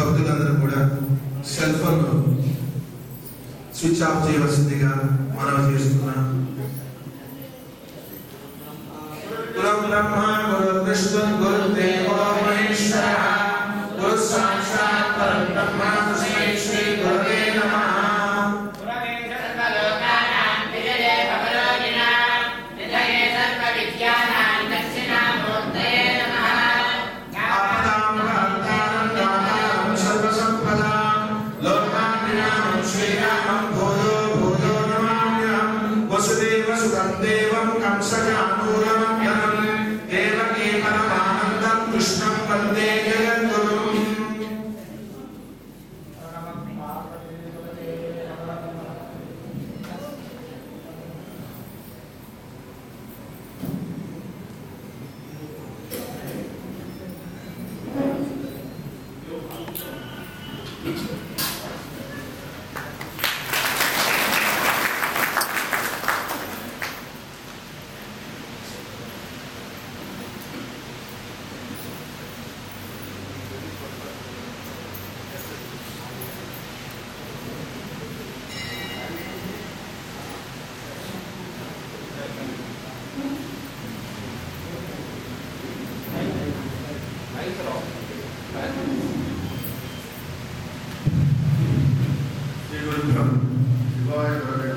భక్తులందరూ కూడా cell phone switch off చేయవలసిందిగా మనవి చేస్తున్నాను గురు బ్రహ్మ గురు విష్ణు గురు దేవో మహేశ్వర గురు సాక్షాత్ పరబ్రహ్మ తస్మై శ్రీ గురవే నమః ఆపదాం భక్తానం దాతారం సర్వసంపదాం లోకాభిరామం శ్రీరామం భూయో భూయో నమామ్యహం వసుదేవ సుతం దేవం కంసచానూరమభ్యనం దేవకీ పరమానందం కృష్ణం వందే జగద్గురుం శ్రీ గురుభ్యం శివాయ గురవే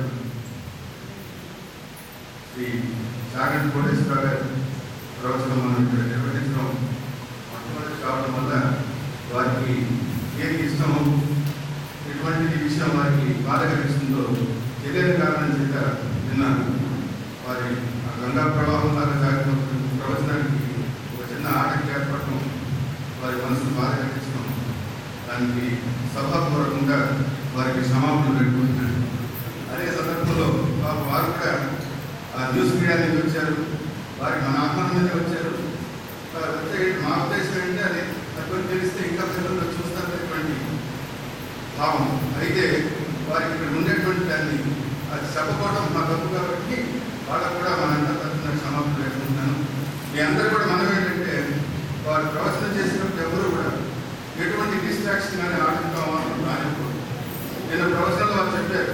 శ్రీ చాగంటి కోటేశ్వర గారి ప్రవచనం మనం ఇక్కడ నిర్వహించడం మొట్టమొదటి కావడం వల్ల వారికి ఏది ఇష్టమో ఎటువంటి విషయం వారికి బాధ కలిగిస్తుందో తెలియని కారణం చేత విన్నాను వారి ఆ గంగా ప్రవాహం లాగా సాగినటువంటి ప్రవచనానికి ఒక చిన్న ఆటంకి ఏర్పడటం వారి మనసును బాధ కలిగించడం దానికి సభాపూర్వకంగా వారికి క్షమాపణ పెట్టుకుంటున్నాను అదే సందర్భంలో పాప వారు కూడా ఆ న్యూస్ మీడియా నుంచి వచ్చారు వారికి మన ఆహ్వానం మీద వచ్చారు వారు వచ్చే మా ఉద్దేశం ఏంటంటే అది తక్కువ తెలిస్తే ఇంకా పిల్లలు చూస్తారనేటువంటి భావం అయితే వారికి ఇక్కడ ఉండేటువంటి దాన్ని అది చెప్పకపోవడం మా తప్పు కాబట్టి వాళ్ళకు కూడా మనంతా తరఫున క్షమాపణ పెట్టుకుంటున్నాను మీ అందరూ కూడా మనం ఏంటంటే వారు ప్రవచనం చేసినప్పుడు ఎవరు కూడా ఎటువంటి డిస్ట్రాక్షన్ కానీ ఆటంకం రానివ్వకూడదు నేను ప్రవచనంలో వారు చెప్పారు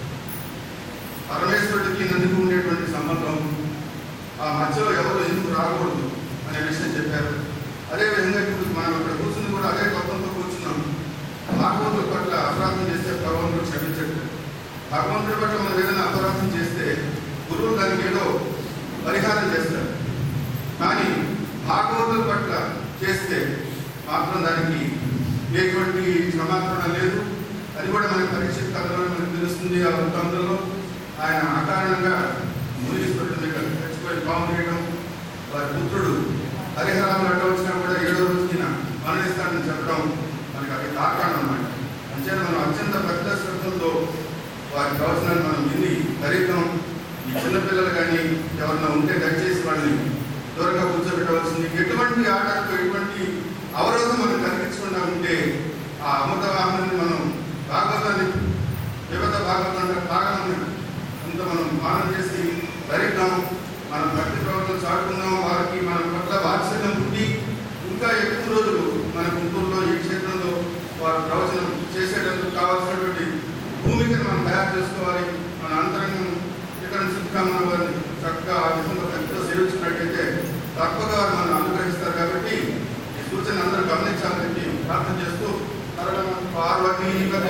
పరమేశ్వరుడికి నందుకు ఉండేటువంటి సంబంధం ఆ మధ్యలో ఎవరు ఎందుకు రాకూడదు అనే విషయం చెప్పారు అదేవిధంగా ఇప్పుడు మనం ఇక్కడ కూర్చుని కూడా అదే తత్వంతో కూర్చున్నాం భాగవంతుడి పట్ల అపరాధం చేస్తే భగవంతుడు క్షమించడు భగవంతుడి పట్ల మనం ఏదైనా అపరాధం చేస్తే గురువు దానికి ఏదో పరిహారం చేస్తారు కానీ భాగవతుల పట్ల చేస్తే మాత్రం దానికి ఎటువంటి క్షమాపణ లేదు అది కూడా మనకి పరీక్ష కథలో మనకు తెలుస్తుంది ఆ వృత్తాంతంలో ఆయన అకారణంగా మునీశ్వరుడి దగ్గర చచ్చిపోయి పాము చేయడం వారి పుత్రుడు హరిహరాలు అడ్డ వచ్చినా కూడా ఏడో రోజున మరణిస్తాడని చెప్పడం మనకి అది కారణం అన్నమాట అంచేత మనం అత్యంత పెద్ద శ్రద్ధంతో వారి ప్రవచనాన్ని మనం విని ధరిద్దాం ఈ చిన్నపిల్లలు కానీ ఎవరన్నా ఉంటే దయచేసి వాళ్ళని దూరంగా కూర్చోబెట్టవలసింది ఎటువంటి ఆటకు ఎటువంటి అవరోధం మనం కలిగించకుండా ఉంటే ఆ అమృత వాహనాన్ని మనం భాగవతాన్ని వివిధ భాగవతంగా భాగం అంత మనం పాలన చేసి ధరిద్దాం మన భక్తి ప్రవర్తన చాటుకుందాం వారికి మన పట్ల వాత్సల్యం పుట్టి ఇంకా ఎక్కువ రోజులు మన గుంటూరులో ఈ క్షేత్రంలో వారు ప్రవచనం చేసేటందుకు కావాల్సినటువంటి భూమికను మనం తయారు చేసుకోవాలి మన అంతరంగం ఇక్కడ శుద్ధకామన వారిని చక్కగా ఆ విధంగా భక్తితో సేవించినట్టయితే తప్పగా వారు మనం అనుగ్రహిస్తారు కాబట్టి ఈ సూచన అందరూ గమనించాలని ప్రార్థన చేస్తూ పరమ పార్వతీ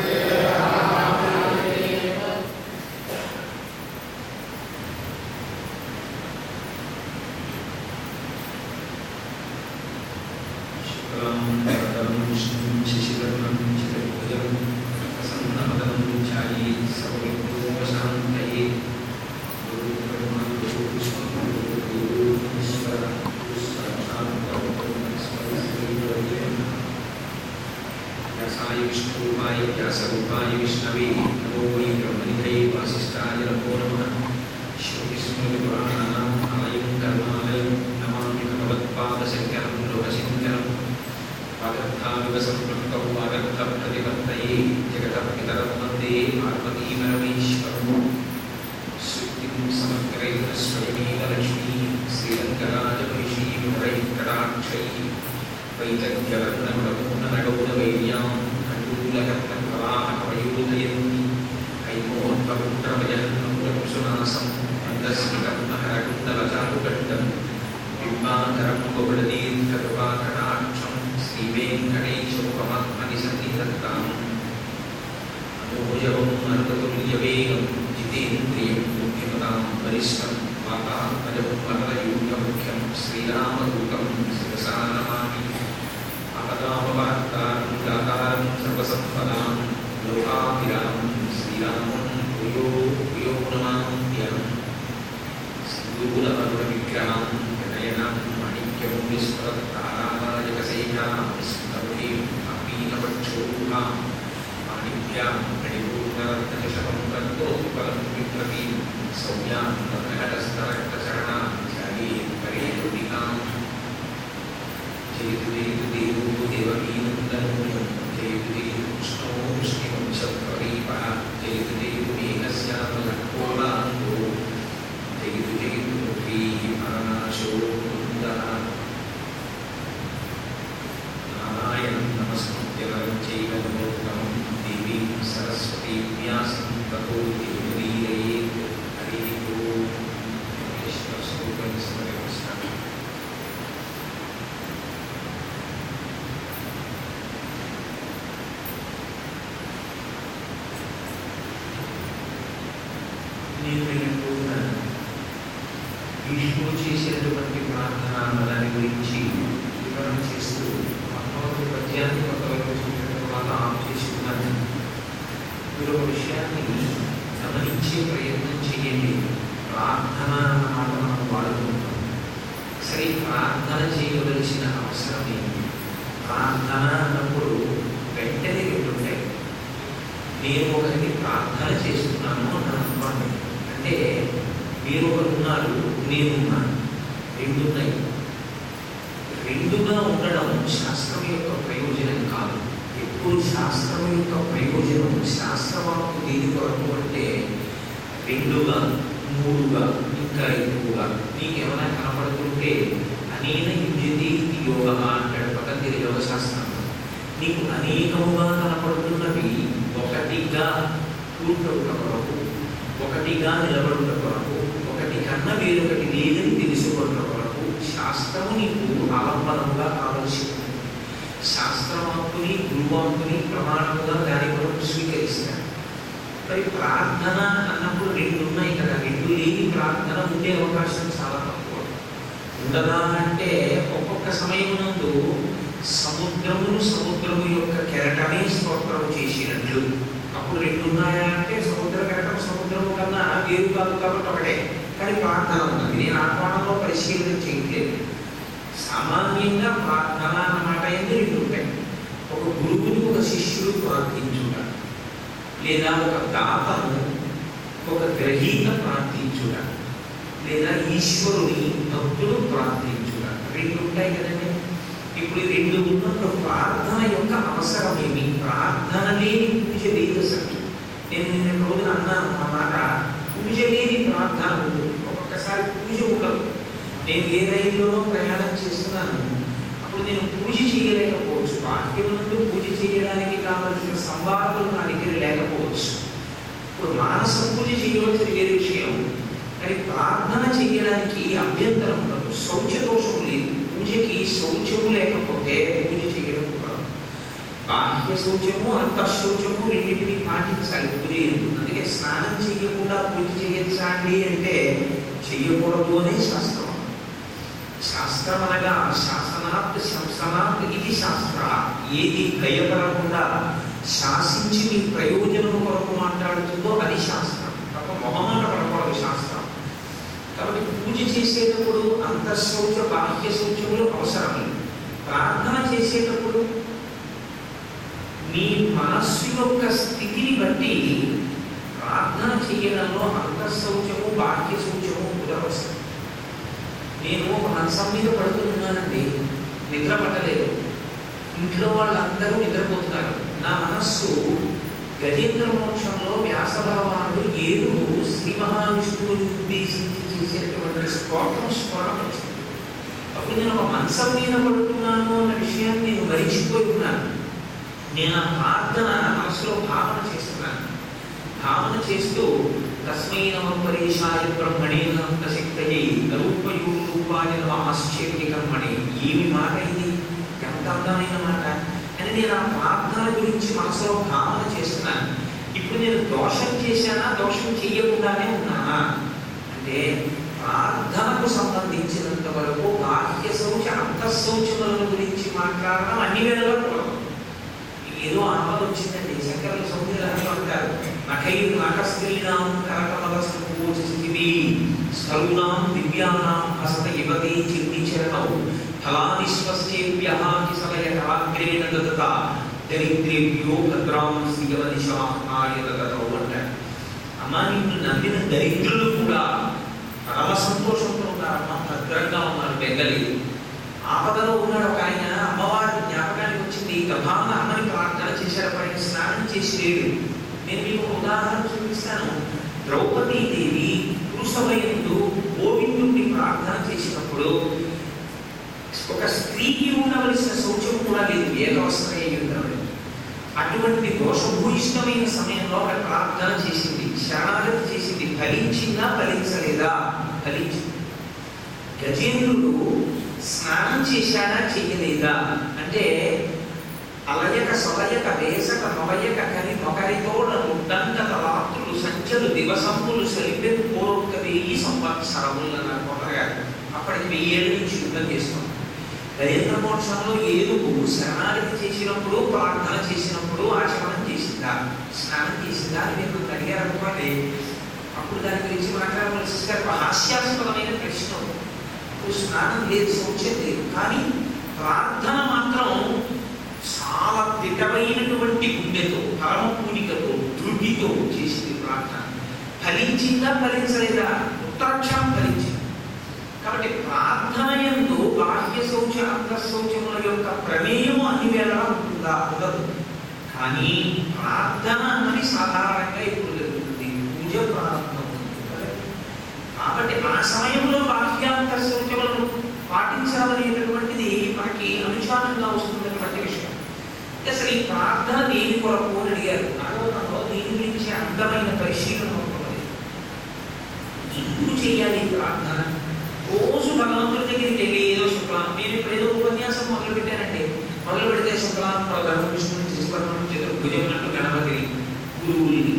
विष्णुरूपाय व्यासरूपाय विष्णवे नमो वै ब्रह्मनिधये वासिष्ठाय नमो नमः श्रुतिस्मृतिपुराणानाम् आलयं करुणालयं नमामि भगवत्पादशङ्करं लोकशङ्करं वागर्थामिव सम्पृक्तौ वागर्थप्रतिपत्तये जगतः पितरं वन्दे पार्वतीपरमेश्वरम् श्रुतिं समग्रैः स्वयमेव लक्ष्मी श्रीरङ्गराजमहिषीं हरैः कटाक्षैः వైతగ్యవర్ణగుణమునగౌణ వైర్యాం కండూలకర్ణకవాహకవయూతయంతి హైమోత్పకుండ్రమయన్నులకుసునాసం మందస్మితమహరకుండలచారుగడ్డం బింబాధరం గౌడదీర్ఘకృపాకటాక్షం శ్రీవేంకటేశోపమాత్మని సన్నిధత్తాం అనూయవం మరుతతుల్యవేగం జితేంద్రియం బుద్ధిమతాం వరిష్టం వాతాత్మజం వరదయూగముఖ్యం శ్రీరామదూతం శిరసా నమామి అపదామవార్తారం దాతారం సర్వసంపదాం లోకాభిరామం శ్రీరామం భూయో భూయో నమామ్యహం సింధూరవరుణ విగ్రహం వినయనం మాణిక్యం విస్మరత్తారాజకశైలాం విస్మృతీం అపీనవక్షోభాం పాణిభ్యాం మణిపూర్ణరత్నచషకం రక్తోత్పలం విప్రవీం సౌమ్యాం రత్నఘటస్థరక్తచరణాం ధ్యాయే పరేరుడికాం జయతు జయతు దేవో దేవకీనందనోయం జయతు జయతు కృష్ణో వృష్ణివంశప్రదీపः జయతు జయతు మేఘశ్యామలకోలాంగో జయతు జయతు పృథ్వీः పరనాశో ముకుందः నారాయణం నమస్కృత్య నరం చైవ నరోత్తమం దేవీం సరస్వతీం వ్యాసం తతో జయముదీరయేత్ హరి ఓం కృష్ణ స్వరూపం స్మరించాలి నేను విన్నట్టుగా భీష్ముడు చేసినటువంటి ప్రార్థన దాని గురించి వివరణ చేస్తూ భగవంతుడి పద్యాన్ని కొంతవరకు చూసిన తర్వాత ఆఫ్ చేసి ఉన్నాను మీరు ఒక విషయాన్ని గమనించే ప్రయత్నం చేయండి ప్రార్థన అన్న మాట మనం వాడుకుంటాం సరే ప్రార్థన చేయవలసిన అవసరం ఏంటి ప్రార్థన అన్నప్పుడు వెంటనే ఉంటుంటాయి నేను ఒకరికి ప్రార్థన చేస్తున్నాను అని అనుకోండి అంటే మీరు ఒకరు ఉన్నారు నేను ఉన్నాను రెండు ఉన్నాయి రెండుగా ఉండడం శాస్త్రం యొక్క ప్రయోజనం కాదు ఎప్పుడు శాస్త్రం యొక్క ప్రయోజనం శాస్త్రవాకు దేని కొరకు అంటే రెండుగా మూడుగా ఇంకా ఎక్కువగా నీకు ఏమైనా కనపడుతుంటే అనేన యుజతి యోగ అంటాడు పతంజలి యోగ శాస్త్రం నీకు అనేకముగా కనపడుతున్నవి ఒకటిగా కూర్చుట కొరకు ఒకటిగా నిలబడుట కొరకు ఒకటి కన్నా వేరొకటి లేదని తెలుసుకున్న కొరకు శాస్త్రము నీకు ఆలంబనముగా కావలసి ఉంది శాస్త్రవాక్కుని గురువాక్కుని ప్రమాణముగా దాని కొరకు స్వీకరిస్తాడు మరి ప్రార్థన అన్నప్పుడు రెండు ఉన్నాయి కదా రెండు లేని ప్రార్థన ఉండే అవకాశం చాలా తక్కువ ఉండదా అంటే ఒక్కొక్క సమయం నందు సముద్రమును సముద్రము యొక్క కెరటమే స్తోత్రం చేసినట్లు అప్పుడు రెండు ఉన్నాయా అంటే సముద్ర కెరటం సముద్రము కన్నా వేరు కాదు కాబట్టి ఒకటే కానీ ప్రార్థన ఉన్నది నేను ఆ కోణంలో పరిశీలన చేయట్లేదు సామాన్యంగా ప్రార్థన అన్నమాట ఏంటి రెండు ఉంటాయి ఒక గురువుని ఒక శిష్యుడు ప్రార్థించుట లేదా ఒక దాతను ఒక గ్రహీత ప్రార్థించుట లేదా ఈశ్వరుని భక్తుడు ప్రార్థించుట రెండు ఉంటాయి కదండి ఇప్పుడు ఈ రెండు ఉన్నప్పుడు ప్రార్థన యొక్క అవసరం ఏమి ప్రార్థన లేని పూజ లేదు అసలు నేను నిన్న రోజున అన్నాను అన్నమాట పూజ లేని ప్రార్థన ఉంటుంది ఒక్కొక్కసారి పూజ ఉండదు నేను ఏ రైల్లోనో ప్రయాణం చేస్తున్నాను అప్పుడు నేను పూజ చేయలేకపోవచ్చు వాక్యం నుండి పూజ చేయడానికి కావలసిన సంవాదాలు నా దగ్గర లేకపోవచ్చు ఇప్పుడు మానస పూజ చేయవలసిన వేరే విషయం కానీ ప్రార్థన చేయడానికి అభ్యంతరం ఉండదు శౌచ దోషం లేదు పూజకి శౌచము లేకపోతే పూజ చేయడం కుదరదు బాహ్య శౌచము అంతఃశౌచము రెండింటిని పాటించాలి పూజ ఎందుకు అందుకే స్నానం చేయకుండా పూజ చేయొచ్చా అండి అంటే చెయ్యకూడదు అనే శాస్త్రం శాస్త్రం అనగా శాసనాత్ శంసనాత్ ఇది శాస్త్ర ఏది భయపడకుండా శాసించి మీ ప్రయోజనం కొరకు మాట్లాడుతుందో అది శాస్త్రం తప్ప మొహమాట పడకూడదు శాస్త్రం కాబట్టి పూజ చేసేటప్పుడు అంతఃశౌచ బాహ్య శౌచములు అవసరమే ప్రార్థన చేసేటప్పుడు మీ మనస్సు యొక్క స్థితిని బట్టి ప్రార్థన చేయడంలో అంతఃశౌచము బాహ్య శౌచము కుదరవసరం నేను ఒక మంచం మీద పడుతున్నానండి నిద్ర పట్టలేదు ఇంట్లో వాళ్ళందరూ నిద్రపోతున్నారు నా మనస్సు గజేంద్ర మోక్షంలో వ్యాస భగవానుడు ఏనుగు శ్రీ మహావిష్ణువుని ఉద్దేశించి చేసేటువంటి స్తోత్రం స్మరణ వచ్చింది అప్పుడు అప్పుడు నేను ఒక మంచం మీద పడుతున్నాను అన్న విషయాన్ని నేను మరిచిపోయి ఉన్నాను నేను ఆ ప్రార్థన మనసులో భావన చేస్తున్నాను భావన చేస్తూ తస్మై నమ పరేశాయ బ్రహ్మణే నంత శక్తయే రూపయూ రూపాయ నమ ఆశ్చర్య కర్మణే ఏమి మాట ఇది ఎంత అందమైన మాట అని నేను ఆ ప్రార్థన గురించి మనసులో భావన చేస్తున్నాను ఇప్పుడు నేను దోషం చేశానా దోషం చేయకుండానే ఉన్నానా అంటే ప్రార్థనకు సంబంధించినంత వరకు బాహ్య శౌచ అంతఃశౌచముల గురించి మాట్లాడడం అన్ని వేళలో కూడదు ఏదో ఆపద వచ్చిందండి శంకరుల సౌందర్యాన్ని అంటారు నఖైర్ నాకస్త్రీణాం కరకమల సంకోచివి స్థలూనాం దివ్యానాం హసత యువతి చిన్ని చరణౌ ఫలాని స్వస్యేభ్య కిసలయ కళాగ్రేణ దదత దరిద్రేభ్యో భద్రాం శ్రీయవనిశాయ దదతౌ అంటారు అమ్మ నిన్ను నమ్మిన దరిద్రులు కూడా పరమ సంతోషంతో ఉన్నారమ్మ భద్రంగా ఉన్నారు బెంగలేదు ఆపదలో ఉన్నాడు ఒక ఆయన అమ్మవారి జ్ఞాపకానికి వచ్చింది గభాన అమ్మని ప్రార్థన చేశారు ఆయన స్నానం చేసి లేడు నేను మీకు ఒక ఉదాహరణ చూపిస్తాను ద్రౌపదీదేవి పురుషవయందు గోవిందుడిని ప్రార్థన చేసినప్పుడు ఒక స్త్రీకి ఉండవలసిన శౌచం కూడా లేదు ఏకవస్త్రయ యుద్ధం అటువంటి దోషభూయిష్టమైన సమయంలో ఆవిడ ప్రార్థన చేసింది శరణాగతి చేసింది ఫలించిందా ఫలించలేదా ఫలించింది గజేంద్రుడు స్నానం చేశాడా చెయ్యలేదా అంటే అలయక సొలయక వేసక నొలయక కని ఒకరితోడ ముడ్డంక రాత్రులు సంచలు దివసంపులు సెలిపెను కోరొక్క వెయ్యి సంవత్సరములు అన్నారు కొత్తగారు అప్పటికి వెయ్యేళ్ళ నుంచి యుద్ధం చేస్తాం గజేంద్ర మోక్షంలో ఏనుగు శరణాగతి చేసినప్పుడు ప్రార్థన చేసినప్పుడు ఆచమనం చేసిందా స్నానం చేసిందా అని మీరు అడిగారు అనుకోండి అప్పుడు దాని గురించి మాట్లాడవలసి గారు హాస్యాస్పదమైన ప్రశ్న ఇప్పుడు స్నానం లేదు శౌచం లేదు కానీ ప్రార్థన మాత్రం చాలా దిటమైనటువంటి గుండెతో పరమ పూనికతో ధృతితో చేసింది ప్రార్థన ఫలించిందా ఫలించలేదా ఉత్తరాక్షరం ఫలించింది కాబట్టి ప్రార్థన ఎందు బాహ్య శౌచ అంతఃశౌచముల యొక్క ప్రమేయము అన్ని వేళలా ఉంటుందా ఉండదు కానీ ప్రార్థన అన్నది సాధారణంగా ఎప్పుడు జరుగుతుంది పూజ ప్రారంభమవుతుంది కాబట్టి ఆ సమయంలో బాహ్యాంతఃశౌచములను పాటించాలనేటటువంటిది మనకి అనుచారంగా వస్తున్నటువంటి విషయం అసలు ఈ ప్రార్థన దేని కొరకు అని అడిగారు భాగవతంలో దీని గురించి అందమైన పరిశీలన ఉంటుంది ఎందుకు చేయాలి ఈ ప్రార్థన రోజు భగవంతుడి దగ్గరికి వెళ్ళి ఏదో శుక్లాం నేను ఇప్పుడు ఏదో ఉపన్యాసం మొదలు పెట్టానండి మొదలు పెడితే శుక్లాం ప్రధాన విష్ణుని శిశుపర్ణం చతుర్భుజం అంటూ గణపతిని గురువుని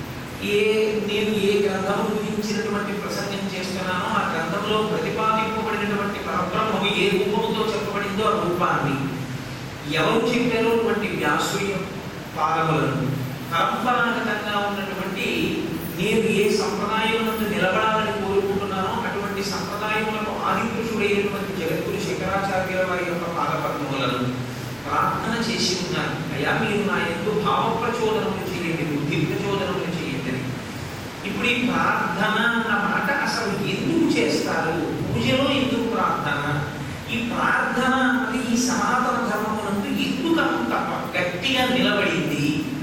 ఏ నేను ఏ గ్రంథం గురించినటువంటి ప్రసంగం చేస్తున్నానో ఆ గ్రంథంలో ప్రతిపాదింపబడినటువంటి పరబ్రహ్మము ఏ రూపముతో చెప్పబడిందో ఆ రూపాన్ని ఎవరు చెప్పారో అటువంటి వ్యాసుయ పాదములను పరంపరాగతంగా ఉన్నటువంటి నేను ఏ సంప్రదాయం నందు నిలబడాలని కోరుకుంటున్నానో అటువంటి సంప్రదాయములకు ఆదిపురుషుడైనటువంటి జగద్గురు శంకరాచార్యుల వారి యొక్క పాదపద్మములను ప్రార్థన చేసి ఉన్నాను అయ్యా మీరు నా ఎందు భావ ప్రచోదనములు చేయండి బుద్ధి ప్రచోదనములు చేయండి అని. ఇప్పుడు ఈ ప్రార్థన అన్న మాట అసలు ఎందుకు చేస్తారు పూజలో ఎందుకు ప్రార్థన ఈ ప్రార్థన అన్నది ఈ సనాతన ధర్మమునందు ఎందుకు అంత గట్టిగా నిలబడింది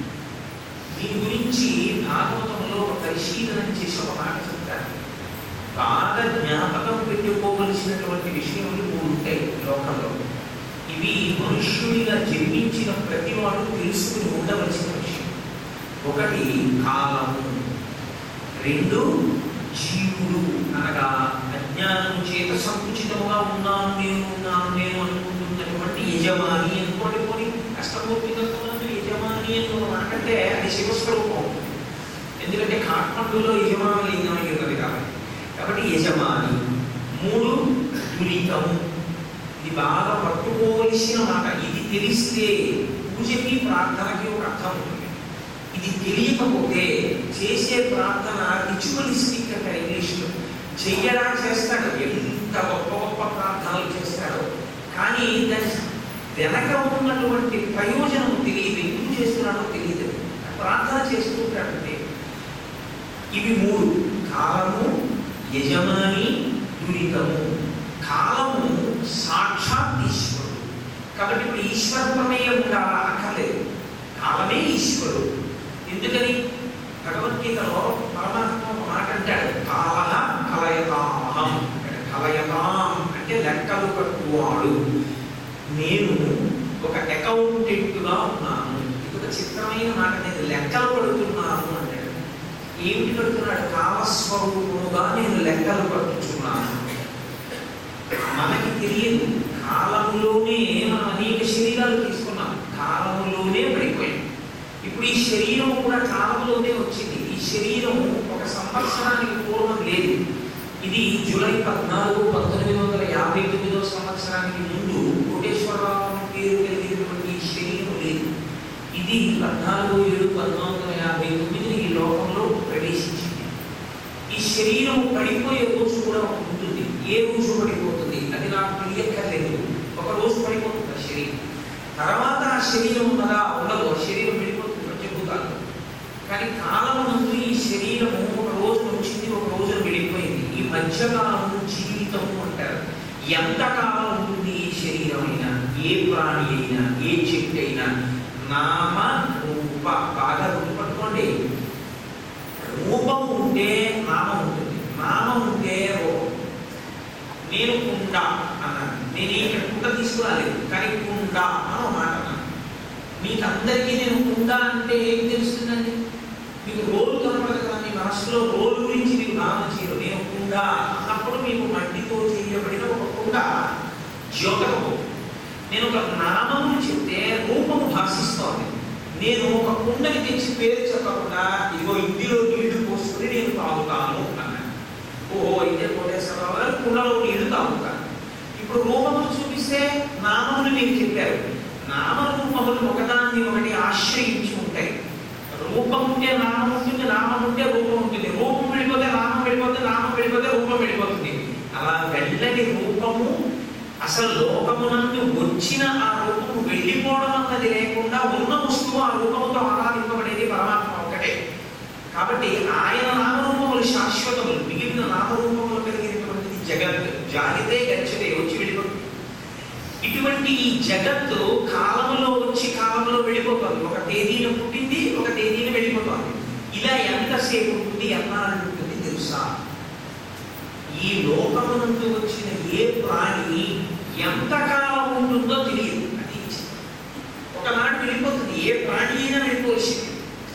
దీని గురించి భాగవతంలో ఒక పరిశీలన చేసి ఒక మాట చెప్తారు బాగా జ్ఞాపకం పెట్టుకోవలసినటువంటి విషయములు మూడు ఉంటాయి లోకంలో ఇవి మనుష్యుడిగా జన్మించిన ప్రతివాడు తెలుసుకుని ఉండవలసిన విషయం ఒకటి కాలము రెండు జీవుడు అనగా అజ్ఞానం చేత సంకుచితముగా ఉన్నాను నేను ఉన్నాను నేను అనుకుంటున్నటువంటి యజమాని అనుకోండి పోనీ కష్టపూర్తికత్వంలో యజమాని అని ఒక మాట అంటే అది శివస్వరూపం ఎందుకంటే కాఠ్మండూలో యజమాని లింగం అయి ఉన్నది కాబట్టి కాబట్టి యజమాని మూడు దురితము ఇది బాగా పట్టుకోవలసిన మాట ఇది తెలిస్తే పూజకి ప్రార్థనకి ఒక అర్థం ఉంటుంది ఇది తెలియకపోతే చేసే ప్రార్థన రిచువలిస్టిక్ అంటారు ఇంగ్లీష్లో చెయ్యడా చేస్తాడు ఎంత గొప్ప గొప్ప ప్రార్థనలు చేస్తాడు కానీ దాని వెనక ఉన్నటువంటి ప్రయోజనం తెలియదు ఎందుకు చేస్తున్నాడో తెలియదు ప్రార్థన చేస్తూ ఉంటాడంటే ఇవి మూడు కాలము యజమాని దురితము కాలము సాక్షాత్ ఈశ్వరుడు కాబట్టి ఇప్పుడు ఈశ్వర ప్రమేయం ఉండాలా అక్కర్లేదు కాలమే ఈశ్వరుడు ఎందుకని భగవద్గీతలో పరమాత్మ ఒక మాట అంటాడు కాల కలయతామహం అంటాడు. కలయతాం అంటే లెక్కలు కట్టువాడు నేను ఒక అకౌంటెంట్గా ఉన్నాను ఇది ఒక చిత్రమైన మాట నేను లెక్కలు కడుతున్నాను అంటాడు ఏమిటి కడుతున్నాడు కాలస్వరూపముగా నేను లెక్కలు కట్టుచున్నాను మనకి తెలియదు కాలములోనే మనం అనేక శరీరాలు తీసుకున్నాం కాలములోనే పడిపోయాం ఇప్పుడు ఈ శరీరం కూడా కాలంలోనే వచ్చింది ఈ శరీరం ఒక సంవత్సరానికి పూర్వం లేదు ఇది జూలై పద్నాలుగు పంతొమ్మిది వందల యాభై తొమ్మిదో సంవత్సరానికి ముందు కోటేశ్వరరావు పేరు కలిగినటువంటి ఈ శరీరం లేదు ఇది పద్నాలుగు ఏడు పంతొమ్మిది వందల యాభై తొమ్మిది ఈ లోకంలో ప్రవేశించింది ఈ శరీరం పడిపోయే రోజు కూడా ఒకటి ఉంటుంది ఏ రోజు పడిపోతుంది అది నాకు తెలియక్కర్లేదు ఒక రోజు పడిపోతుంది ఆ శరీరం తర్వాత ఆ శరీరం ఉన్నదా ఉండదు ఆ శరీరం వెళ్ళిపోతుంది పంచభూతాలు కానీ కాలం నుండి ఈ శరీరము ఒక రోజు వచ్చింది ఒక రోజు వెళ్ళిపోయింది ఈ మధ్యకాలము జీవితము అంటారు ఎంతకాలం ఉంటుంది ఈ శరీరం అయినా ఏ ప్రాణి అయినా ఏ చెట్టు అయినా నామ రూప బాగా గుర్తుపట్టుకోండి రూపం ఉంటే నామం ఉంటుంది నామం ఉంటే రూపం నేను కుండ అన్నాను నేను ఇక్కడ కుండ తీసుకురాలేదు కానీ కుండ అని ఒక మాట అన్నాను మీకు అందరికీ నేను కుండ అంటే ఏం తెలుస్తుందండి మీకు రోలు కనపడదు కదా మీ మనసులో రోలు గురించి మీకు భావన చేయరు నేను కుండ అన్నప్పుడు మీకు మట్టితో చేయబడిన ఒక కుండ జ్యోతకము నేను ఒక నామమును చెప్తే రూపము భాషిస్తోంది నేను ఒక కుండని తెచ్చి పేరు చెప్పకుండా ఇదిగో ఇంటిలో నీళ్లు పోసుకుని నేను తాగుతాను అన్నాను ఓహో అయితే కోటేశ్వరరావు గారు కుండలో నీళ్లు తాగుతాను ఇప్పుడు రూపమును చూపిస్తే నామములు మీకు చెప్పారు నామరూపములు ఒకదాన్ని ఒకటి ఆశ్రయించి ఉంటాయి రూపం ఉంటే నామం ఉంటుంది నామం ఉంటే రూపం ఉంటుంది రూపం వెళ్ళిపోతే నామం వెళ్ళిపోతే నామం వెళ్ళిపోతే రూపం వెళ్ళిపోతుంది అలా వెళ్ళని రూపము అసలు లోకమునందు వచ్చిన ఆ రూపము వెళ్ళిపోవడం అన్నది లేకుండా ఉన్న వస్తువు ఆ రూపముతో ఆరాధింపబడేది పరమాత్మ ఒకటే కాబట్టి ఆయన నామరూపములు శాశ్వతములు మిగిలిన నామరూపములు కలిగినటువంటిది జగత్ జాగితే గచ్చతే వచ్చి వెళ్ళిపోతుంది ఇటువంటి ఈ జగత్తు కాలంలో వచ్చి కాలంలో వెళ్ళిపోతుంది ఒక తేదీన పుట్టింది ఒక తేదీన వెళ్ళిపోతుంది ఇలా ఎంతసేపు ఉంటుంది ఎన్నాళ్ళు ఉంటుంది తెలుసా ఈ లోకమునందు వచ్చిన ఏ ప్రాణి ఎంతకాలం ఉంటుందో తెలియదు అది చిత్రం. ఒకనాడు వెళ్ళిపోతుంది ఏ ప్రాణి అయినా వెళ్ళిపోవలసింది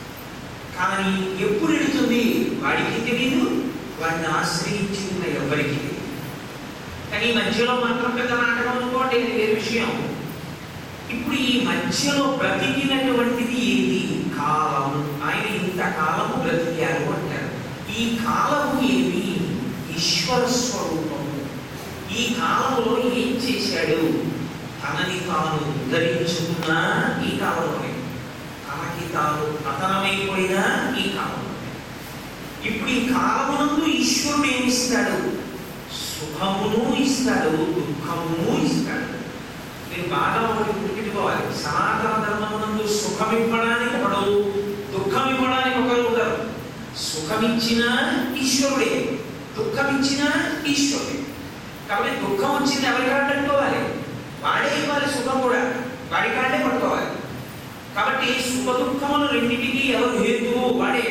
కానీ ఎప్పుడు వెళుతుంది వాడికి తెలియదు వాడిని ఆశ్రయించి ఉన్న ఎవరికి తెలియదు కానీ ఈ మధ్యలో మాత్రం పెద్ద నాటకం అనుకోండి అది వేరే విషయం ఇప్పుడు ఈ మధ్యలో బ్రతికినటువంటిది ఏది కాలము ఆయన ఇంతకాలము బ్రతికారు అంటారు ఈ కాలము ఏమి ఈశ్వర స్వరూపము ఈ కాలంలో ఏం చేశాడు తనని తాను ఉద్ధరించుకున్న ఈ కాలంలోనే తనకి తాను పతనమైపోయిన ఈ కాలంలోనే ఇప్పుడు ఈ కాలమునందు ఈశ్వరుడు ఏమిస్తాడు సుఖమును ఇస్తాడు దుఃఖమును ఇస్తాడు మీరు బాగా ఒకటి గుర్తుపెట్టుకోవాలి సనాతన ధర్మమునందు సుఖం ఇవ్వడానికి ఒకడు దుఃఖం ఇవ్వడానికి ఒకరు ఉండరు సుఖమిచ్చిన ఈశ్వరుడే దుఃఖమిచ్చిన ఈశ్వరుడే కాబట్టి దుఃఖం వచ్చింది ఎవరి కాళ్ళు పట్టుకోవాలి వాడే ఇవ్వాలి సుఖం కూడా వాడి కాళ్ళే పట్టుకోవాలి కాబట్టి సుఖ దుఃఖములు రెండింటికి ఎవరు హేతువు వాడే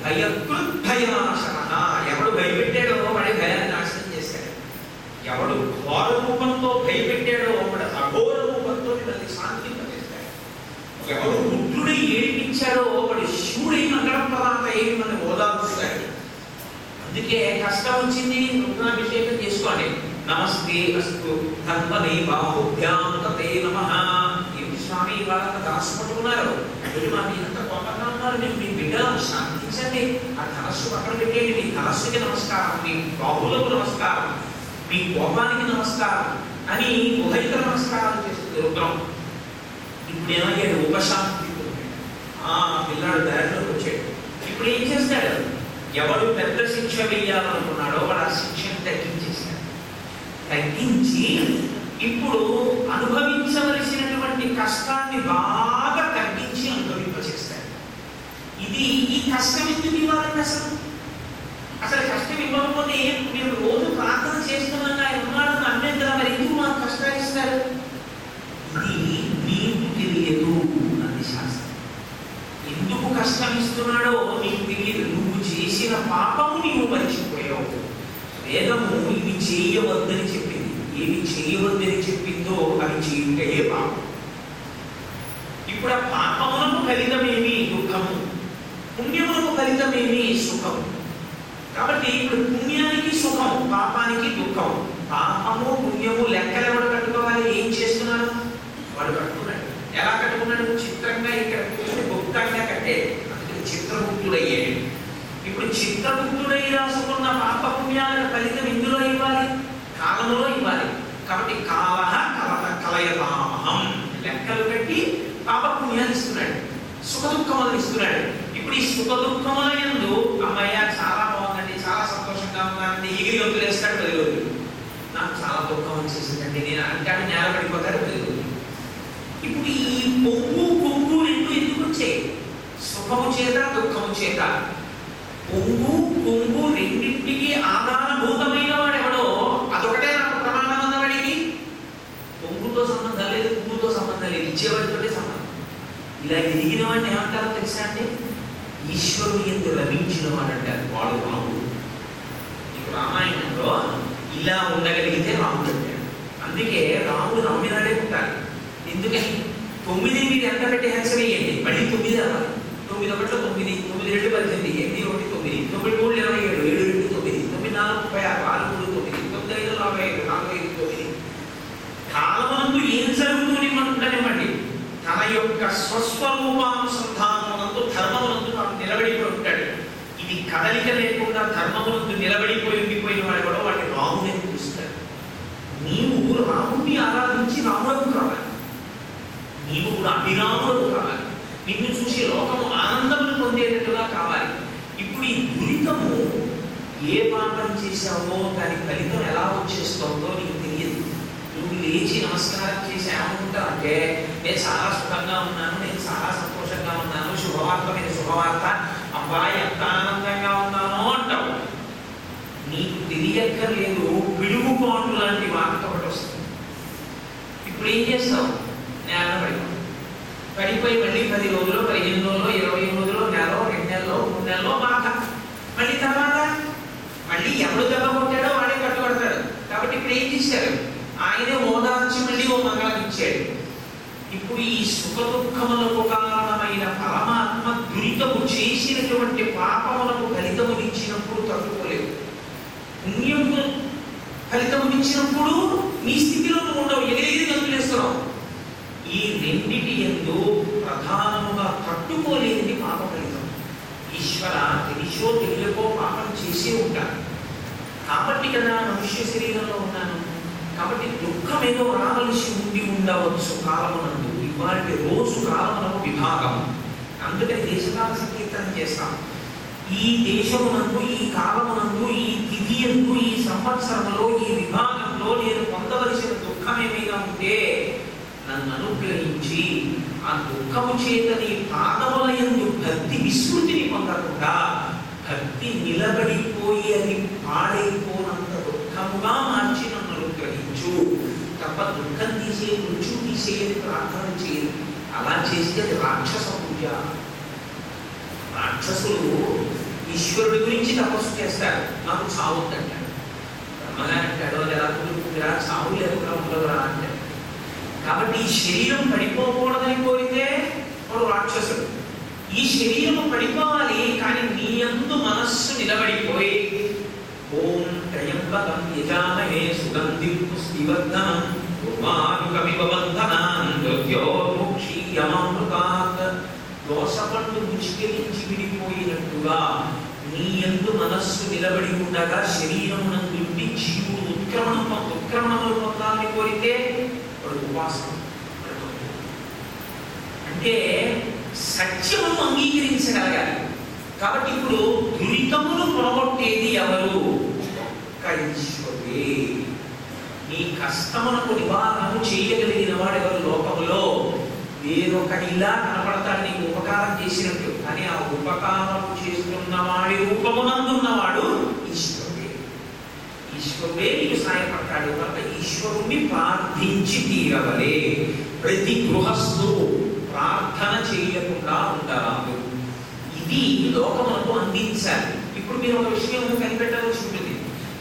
భయకృద్భయనాశన ఎవడు భయపెట్టాడో వాడే భయాన్ని నాశనం చేశాడు ఎవడు ఘోర రూపంతో భయపెట్టాడో వాడు అఘోర రూపంతో మిమ్మల్ని శాంతింపజేస్తాడు ఎవడు రుద్రుడి ఏడిపించాడో వాడు శివుడి మంగళ ప్రదాత ఏమి మన ఓదార్చుతాడు అందుకే కష్టం వచ్చింది రుద్రాభిషేకం చేసుకోండి నమస్తే అస్తు ధర్మనే బాహుభ్యాం తతే నమః ఏమి స్వామి వాళ్ళ దాసు పట్టుకున్నారు మీరు మా మీద అంత కోపంగా ఉన్నారు మీరు మీ బిడ్డలను శాంతించండి ఆ ధనస్సు పక్కన పెట్టేయండి మీ ధనస్సుకి నమస్కారం మీ బాహువులకు నమస్కారం మీ కోపానికి నమస్కారం అని ఉభయత నమస్కారం చేస్తుంది రుద్రం ఇప్పుడు ఏమయ్యాడు ఉపశాంతి పొందాడు. ఆ పిల్లాడు దారిలోకి వచ్చాడు ఇప్పుడు ఏం చేస్తాడు ఎవడు పెద్ద శిక్ష వేయాలనుకున్నాడో వాడు ఆ శిక్షను తగ్గించేస్తాడు తగ్గించి ఇప్పుడు అనుభవించవలసినటువంటి కష్టాన్ని బాగా తగ్గించి అనుభవింపచేస్తాడు ఇది ఈ కష్టం ఎందుకు ఇవ్వాలండి అసలు అసలు కష్టం ఇవ్వకపోతే ఏం మేము రోజు ప్రార్థన చేస్తున్నాం ఆయన ఉన్నాడు అన్నం కదా మరి ఎందుకు మాకు కష్టాలు ఇస్తారు ఇది నీకు తెలియదు అన్నది శాస్త్రం ఎందుకు కష్టం ఇస్తున్నాడో నీకు తెలియదు నువ్వు చేసిన పాపము నీవు మర్చిపోయావు వేదము ఇవి చేయవద్దని చెప్పింది ఏవి చేయవద్దని చెప్పిందో అవి చేయుటయే పాపం ఇప్పుడు ఆ పాపమునకు ఫలితమేమి దుఃఖము పుణ్యమునకు ఫలితమేమి సుఖము కాబట్టి ఇప్పుడు పుణ్యానికి సుఖం పాపానికి దుఃఖం పాపము పుణ్యము లెక్కలు ఎవడు కట్టుకోవాలి ఏం చేస్తున్నారు వాడు కట్టుకున్నాడు ఎలా కట్టుకున్నాడు చిత్రంగా ఇక్కడ కూర్చొని గుప్తంగా కట్టే అందుకని చిత్రగుప్తుడయ్యాడు ఇప్పుడు చిత్రగుప్తుడై రాసుకున్న పాప పుణ్యాలకు ఫలితం ఇందులో ఇవ్వాలి కాలములో ఇవ్వాలి కాబట్టి కాల కలత కలయతామహం లెక్కలు కట్టి పాప పుణ్యాలు ఇస్తున్నాడు సుఖ దుఃఖములను ఇస్తున్నాడు ఇప్పుడు ఈ సుఖ దుఃఖముల ఎందు అమ్మయ్య చాలా బాగుందండి చాలా సంతోషంగా ఉందండి ఎగిరి వదిలేస్తాడు పది రోజులు నాకు చాలా దుఃఖం వచ్చేసిందండి నేను అంటాడు నేల పడిపోతాడు పది రోజులు ఇప్పుడు ఈ పొంగు పొంగు రెండు ఎందుకు వచ్చాయి సుఖము చేత దుఃఖము చేత పొంగు పొంగు రెండింటికి ఆధారభూతమైన వాడు ఎవడో అదొకటే నాకు ప్రమాణం ఉన్నవాడికి పొంగుతో సంబంధం లేదు పువ్వుతో సంబంధం లేదు ఇచ్చేవాడితోటే సంబంధం ఇలా ఎదిగిన వాడిని ఏమంటారో తెలుసా అంటే ఈశ్వరుని ఎందు లభించిన వాడు అంటారు వాడు రాముడు నీకు రామాయణంలో ఇలా ఉండగలిగితే రాముడు అంటాడు అందుకే రాముడు నమ్మినాడే ఉంటారు ఎందుకని తొమ్మిది మీరు ఎంత పెట్టి హెచ్చ వేయండి మళ్ళీ తొమ్మిది అవ్వాలి తొమ్మిది ఒకటిలో తొమ్మిది తొమ్మిది రెండు పద్దెనిమిది ఎనిమిది ఒకటి తొమ్మిది తొమ్మిది మూడు ఇరవై ఏడు ఏడు రెండు తొమ్మిది తొమ్మిది నాలుగు ముప్పై ఆరు ఆరు మూడు తొమ్మిది తొమ్మిది ఐదు నలభై ఐదు నాలుగు ఐదు తొమ్మిది కాలమునందు ఏం జరుగుతుంది ఉండనివ్వండి తన యొక్క స్వస్వరూపానుసంధానమునందు ధర్మమునందు తాను నిలబడిపోయి ఉంటాడు ఇది కదలిక లేకుండా ధర్మమునందు నిలబడిపోయి ఉండిపోయిన వాడు కూడా వాడిని రాముని పిలుస్తాడు నీవు రాముడిని ఆరాధించి రాముడకు కావాలి నీవు కూడా అభిరాముడకు కావాలి నిన్ను చూసి లోకము ఆనందమును పొందేటట్టుగా కావాలి ఇప్పుడు ఈ దురితము ఏ పాపం చేశావో దాని ఫలితం ఎలా వచ్చేస్తుందో నీకు తెలియదు నువ్వు లేచి నమస్కారం చేసి ఏమనుకుంటావు అంటే నేను చాలా సుఖంగా ఉన్నాను నేను చాలా సంతోషంగా ఉన్నాను శుభవార్త మీద శుభవార్త అబ్బాయి ఎంత ఆనందంగా ఉన్నానో అంటావు నీకు తెలియక్కర్లేదు పిడుగుపాటు లాంటి వార్త ఒకటి వస్తుంది ఇప్పుడు ఏం చేస్తావు నేల పడిపోతావు పడిపోయి మళ్ళీ పది రోజులు పదిహేను రోజులు ఇరవై రోజులు నెల రెండు నెలలో మూడు నెలలో బాధ మళ్ళీ తర్వాత మళ్ళీ ఎవడు దెబ్బ కొట్టాడో వాడే కట్టుబడతాడు కాబట్టి ఇప్పుడు ఏం చేశారు ఆయనే ఓదార్చి మళ్ళీ ఓ మంగళం ఇచ్చాడు ఇప్పుడు ఈ సుఖ దుఃఖములకు కారణమైన పరమాత్మ దురితము చేసినటువంటి పాపములకు ఫలితములు ఇచ్చినప్పుడు తట్టుకోలేవు పుణ్యము ఫలితములు ఇచ్చినప్పుడు నీ స్థితిలో నువ్వు ఉండవు ఎగిరెగిరి గంతులేస్తున్నావు ఈ రెండిటి ఎందు ప్రధానముగా తట్టుకోలేనిది పాప ఫలితం ఈశ్వర తెలిసో తెలియకో పాపం చేసే ఉంటాను కాబట్టి కదా మనుష్య శరీరంలో ఉన్నాను కాబట్టి దుఃఖం ఏదో రావలసి ఉండి ఉండవచ్చు కాలమునందు ఇవాటి రోజు కాలమునకు విభాగం అందుకని దేశకాల సంకీర్తన చేస్తాం ఈ దేశమునందు ఈ కాలమునందు ఈ తిథి ఎందు ఈ సంవత్సరములో ఈ విభాగంలో నేను పొందవలసిన దుఃఖం ఏమైనా ఉంటే నన్ను అనుగ్రహించి ఆ దుఃఖము చేత నీ పాదముల ఎందు భక్తి విస్మృతిని పొందకుండా భక్తి నిలబడిపోయి అది పాడైపోనంత దుఃఖముగా మార్చి నన్ను అనుగ్రహించు తప్ప దుఃఖం తీసే మృత్యు తీసేయని ప్రార్థన చేయదు అలా చేస్తే అది రాక్షస పూజ రాక్షసులు ఈశ్వరుడి గురించి తపస్సు చేస్తారు నాకు చావద్దంటాడు బ్రహ్మగారు అంటాడు అది ఎలా కుదురుతుందిరా చావు లేకుండా ఉండదురా అంటాడు కాబట్టి ఈ శరీరం పడిపోకూడదని కోరితే వాడు రాక్షసుడు ఈ శరీరము పడిపోవాలి కానీ నీ యందు మనస్సు నిలబడిపోయి ఓం త్రయంబకం యజామహే సుగంధిం పుష్టివర్ధనం ఉమానుకమివ బంధనాన్ మృత్యోర్ముక్షీయమామృతాత్ దోషపండు ముష్కరించి విడిపోయినట్టుగా నీ యందు మనస్సు నిలబడి ఉండగా శరీరమునందు నుండి జీవుడు ఉత్క్రమణం పొంద- ఉత్క్రమణములు పొందాలని కోరితే వాడు ఉపాసన పడుతుంది. అంటే సత్యమును అంగీకరించగలగాలి కాబట్టి ఇప్పుడు దురితమును పొడగొట్టేది ఎవరు ఒక్క ఈశ్వరుడే నీ కష్టమునకు నివారణము చేయగలిగిన వాడు ఎవరు లోకములో వేరొకటి ఇలా కనపడతాడు నీకు ఉపకారం చేసినట్టు కానీ ఆ ఉపకారం చేస్తున్న వాడి రూపమునందున్నవాడు ఈశ్వరుడే ఈశ్వరుడే నీకు సహాయపడతాడు కనుక ఈశ్వరుణ్ణి ప్రార్థించి తీరవలే ప్రతి గృహస్థు ప్రార్థన చేయకుండా ఉండరాదు ఇది లోకములకు అందించాలి ఇప్పుడు మీరు ఒక విషయం కనిపెట్టవలసి ఉంటుంది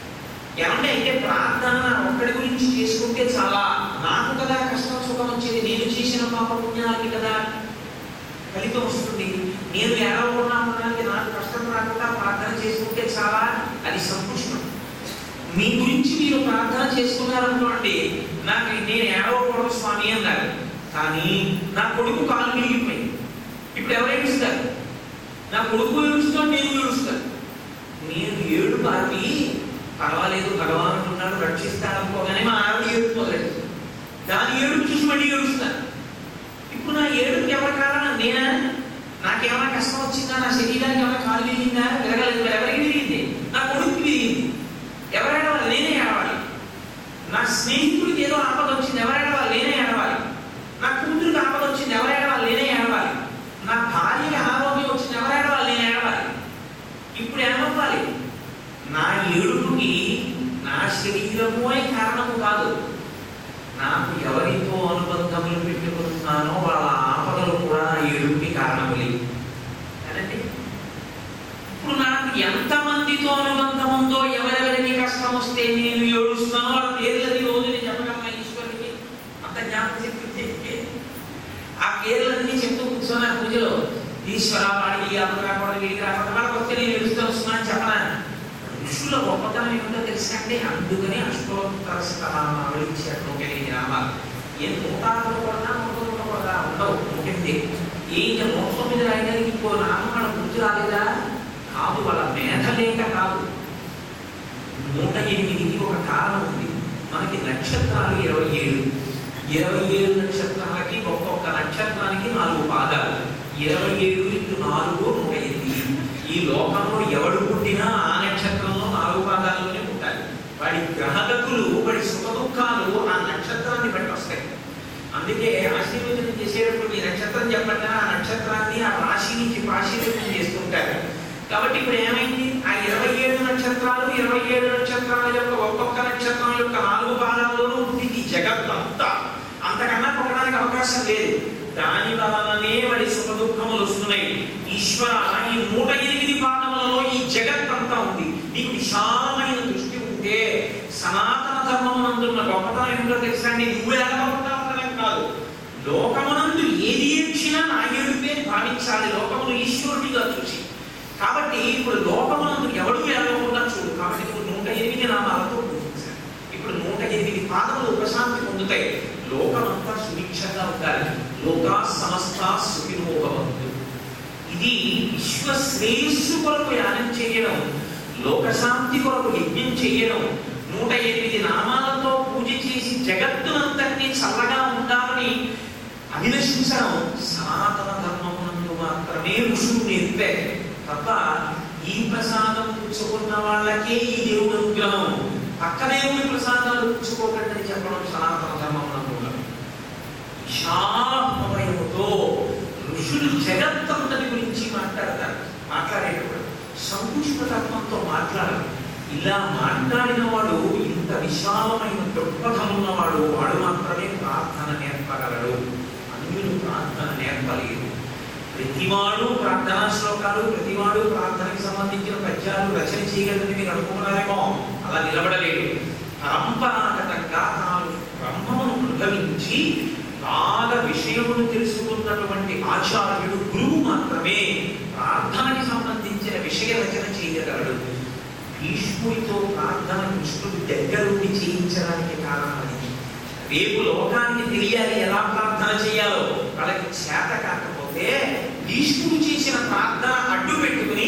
ఏమంటే అయితే ప్రార్థన నా ఒక్కడి గురించి చేసుకుంటే చాలా నాకు కదా కష్టం సుఖం వచ్చేది నేను చేసిన పాప పుణ్యాలకి కదా ఫలితం వస్తుంది నేను ఏడవకుండా ఉండడానికి నాకు కష్టం రాకుండా ప్రార్థన చేసుకుంటే చాలా అది సంపుష్టం మీ గురించి మీరు ప్రార్థన చేసుకున్నారనుకోండి నాకు నేను ఏడవకూడదు స్వామి అన్నారు కానీ నా కొడుకు కాలు విరిగిపోయింది ఇప్పుడు ఎవరు ఏడుస్తారు నా కొడుకు ఏడుస్తాడు నేను ఏడుస్తాను నేను ఏడు పాపి పర్వాలేదు భగవానుడు ఉన్నాడు రక్షిస్తాడు అనుకోగానే మా ఆవిడ ఏడు మొదలెడుతుంది దాని ఏడుపు చూసి మళ్ళీ ఏడుస్తాను ఇప్పుడు నా ఏడుపుకి ఎవరి కారణం నేనా నాకేమైనా కష్టం వచ్చిందా నా శరీరానికి ఏమైనా కాలు విరిగిందా విరగలేదు మరి ఎవరికి విరిగింది నా కొడుకుకి విరిగింది ఎవరు ఏడవాలి నేనే ఏడవాలి నా స్నేహితుడికి ఏదో ఆపద వచ్చింది ఎవరు ఏడవాలి నేనే ఏడవాలి నా కూతురికి ఆపద వచ్చింది ఎవరు ఏడవాలి నేనే ఏడవాలి నా భార్యకి అనారోగ్యం వచ్చింది ఎవరు ఏడవాలి నేను ఏడవాలి ఇప్పుడు ఏమవ్వాలి నా ఏడుపుకి నా శరీరమే కారణము కాదు నాకు ఎవరితో అనుబంధములు పెట్టుకుంటున్నానో వాళ్ళ ఆపదలు కూడా నా ఏడుపుకి కారణములే కదండి ఇప్పుడు నాకు ఎంతమందితో అనుబంధం ఉందో ఎవరెవరికి కష్టం వస్తే నేను ఏడుస్తున్నానో వాళ్ళ పేర్లని రోజు నేను చెప్పగలనా ఈశ్వరుడికి అంత జ్ఞాపకం చెప్తే ఆ పేర్లన్నీ చెప్తూ కూర్చున్నాను పూజలో ఈశ్వర వాడికి అతను రాకూడదు వీడికి రాకూడదు వాళ్ళకి వస్తే నేను ఏడుస్తూ వస్తున్నాను చెప్పనా ఋషుల గొప్పతనం ఏమిటో తెలుసా అంటే అందుకని అష్టోత్తర స్థలాలు ఇచ్చారు నూట ఎనిమిది నామాలు ఏం నూట ఉండకూడదా నూట ఉండకూడదా ఉండవు నూట ఎనిమిది ఏంటి నూట తొమ్మిది రాయడానికి ఇంకో నామం మన గుర్తు రాలేదా కాదు వాళ్ళ మేధ లేక కాదు నూట ఎనిమిదికి ఒక కారణం ఉంది మనకి నక్షత్రాలు ఇరవై ఏడు ఇరవై ఏడు నక్షత్రాలకి ఒక్కొక్క నక్షత్రానికి నాలుగు పాదాలు ఇరవై ఏడు ఇంటూ నాలుగు నూట ఎనిమిది ఈ లోకంలో ఎవడు పుట్టినా ఆ నక్షత్రంలో నాలుగు పాదాల్లోనే పుట్టాలి వాడి గ్రహగతులు వాడి సుఖ దుఃఖాలు ఆ నక్షత్రాన్ని బట్టి వస్తాయి అందుకే ఆశీర్వదనం చేసేటప్పుడు ఈ నక్షత్రం చెప్పండి ఆ నక్షత్రాన్ని ఆ రాశి నుంచి ఆశీర్వదనం చేస్తుంటారు కాబట్టి ఇప్పుడు ఏమైంది ఆ ఇరవై ఏడు నక్షత్రాలు ఇరవై ఏడు నక్షత్రాల యొక్క ఒక్కొక్క నక్షత్రం యొక్క నాలుగు పాదాల్లోనూ పుట్టింది ఈ జగత్తంతా అంతకన్నా పుట్టడానికి అవకాశం లేదు దాని వలననే వాడి సుఖ దుఃఖములు వస్తున్నాయి ఈశ్వర ఈ నూట ఎనిమిది పాదములలో ఈ జగత్తంతా ఉంది నీకు విశాలమైన దృష్టి ఉంటే సనాతన ధర్మమునందున్న గొప్పతనం ఏమిటో తెలుసా అండి నువ్వు ఎలాగొంటావు కాదు లోకమునందు ఏది ఏడ్చినా నా ఏడుపే భావించాలి లోకమును ఈశ్వరుడిగా చూసి కాబట్టి ఇప్పుడు లోకమునందు ఎవడు ఎలాగకుండా చూడు కాబట్టి నువ్వు నూట ఎనిమిది నామాలతో పూజించాలి ఇప్పుడు నూట ఎనిమిది పాదములు ఉపశాంతి పొందుతాయి లోకమంతా సుభిక్షంగా ఉండాలి లోకా సమస్త సుఖినోభవంతు ఇది విశ్వ శ్రేయస్సు కొరకు యానం చేయడం లోకశాంతి కొరకు యజ్ఞం చేయడం నూట ఎనిమిది నామాలతో పూజ చేసి జగత్తునంతటినీ చల్లగా ఉండాలని అభిలషించడం సనాతన ధర్మమునందు మాత్రమే ఋషులు నేర్పారు తప్ప ఈ ప్రసాదం పుచ్చుకున్న వాళ్ళకే ఈ దేవుడు అనుగ్రహం పక్క దేవుడి ప్రసాదాలు పుచ్చుకోకండి అని చెప్పడం సనాతన ధర్మమునందు ఉన్నది. విశాల హృదయముతో ఋషులు జగత్తంతటి గురించి మాట్లాడతారు మాట్లాడేటప్పుడు సంకుష్పతత్వంతో మాట్లాడాలి ఇలా మాట్లాడిన వాడు ఇంత విశాలమైన దృక్పథం ఉన్నవాడు వాడు మాత్రమే ప్రార్థన నేర్పగలడు అన్యులు ప్రార్థన నేర్పలేరు ప్రతివాడు ప్రార్థనా శ్లోకాలు ప్రతివాడు ప్రార్థనకి సంబంధించిన పద్యాలు రచన చేయగలదని మీరు అనుకున్నారేమో అలా నిలబడలేడు పరంపరాగతంగా తాను బ్రహ్మమును అనుభవించి బాగా విషయమును తెలుసుకున్నటువంటి ఆచార్యుడు గురువు మాత్రమే ప్రార్థనకి సంబంధించిన విషయ రచన చేయగలడు భీష్ముడితో ప్రార్థన కృష్ణుడు దగ్గరుండి చేయించడానికి కారణం అది రేపు లోకానికి తెలియాలి ఎలా ప్రార్థన చేయాలో వాళ్ళకి చేత కాకపోతే భీష్ముడు చేసిన ప్రార్థన అడ్డు పెట్టుకుని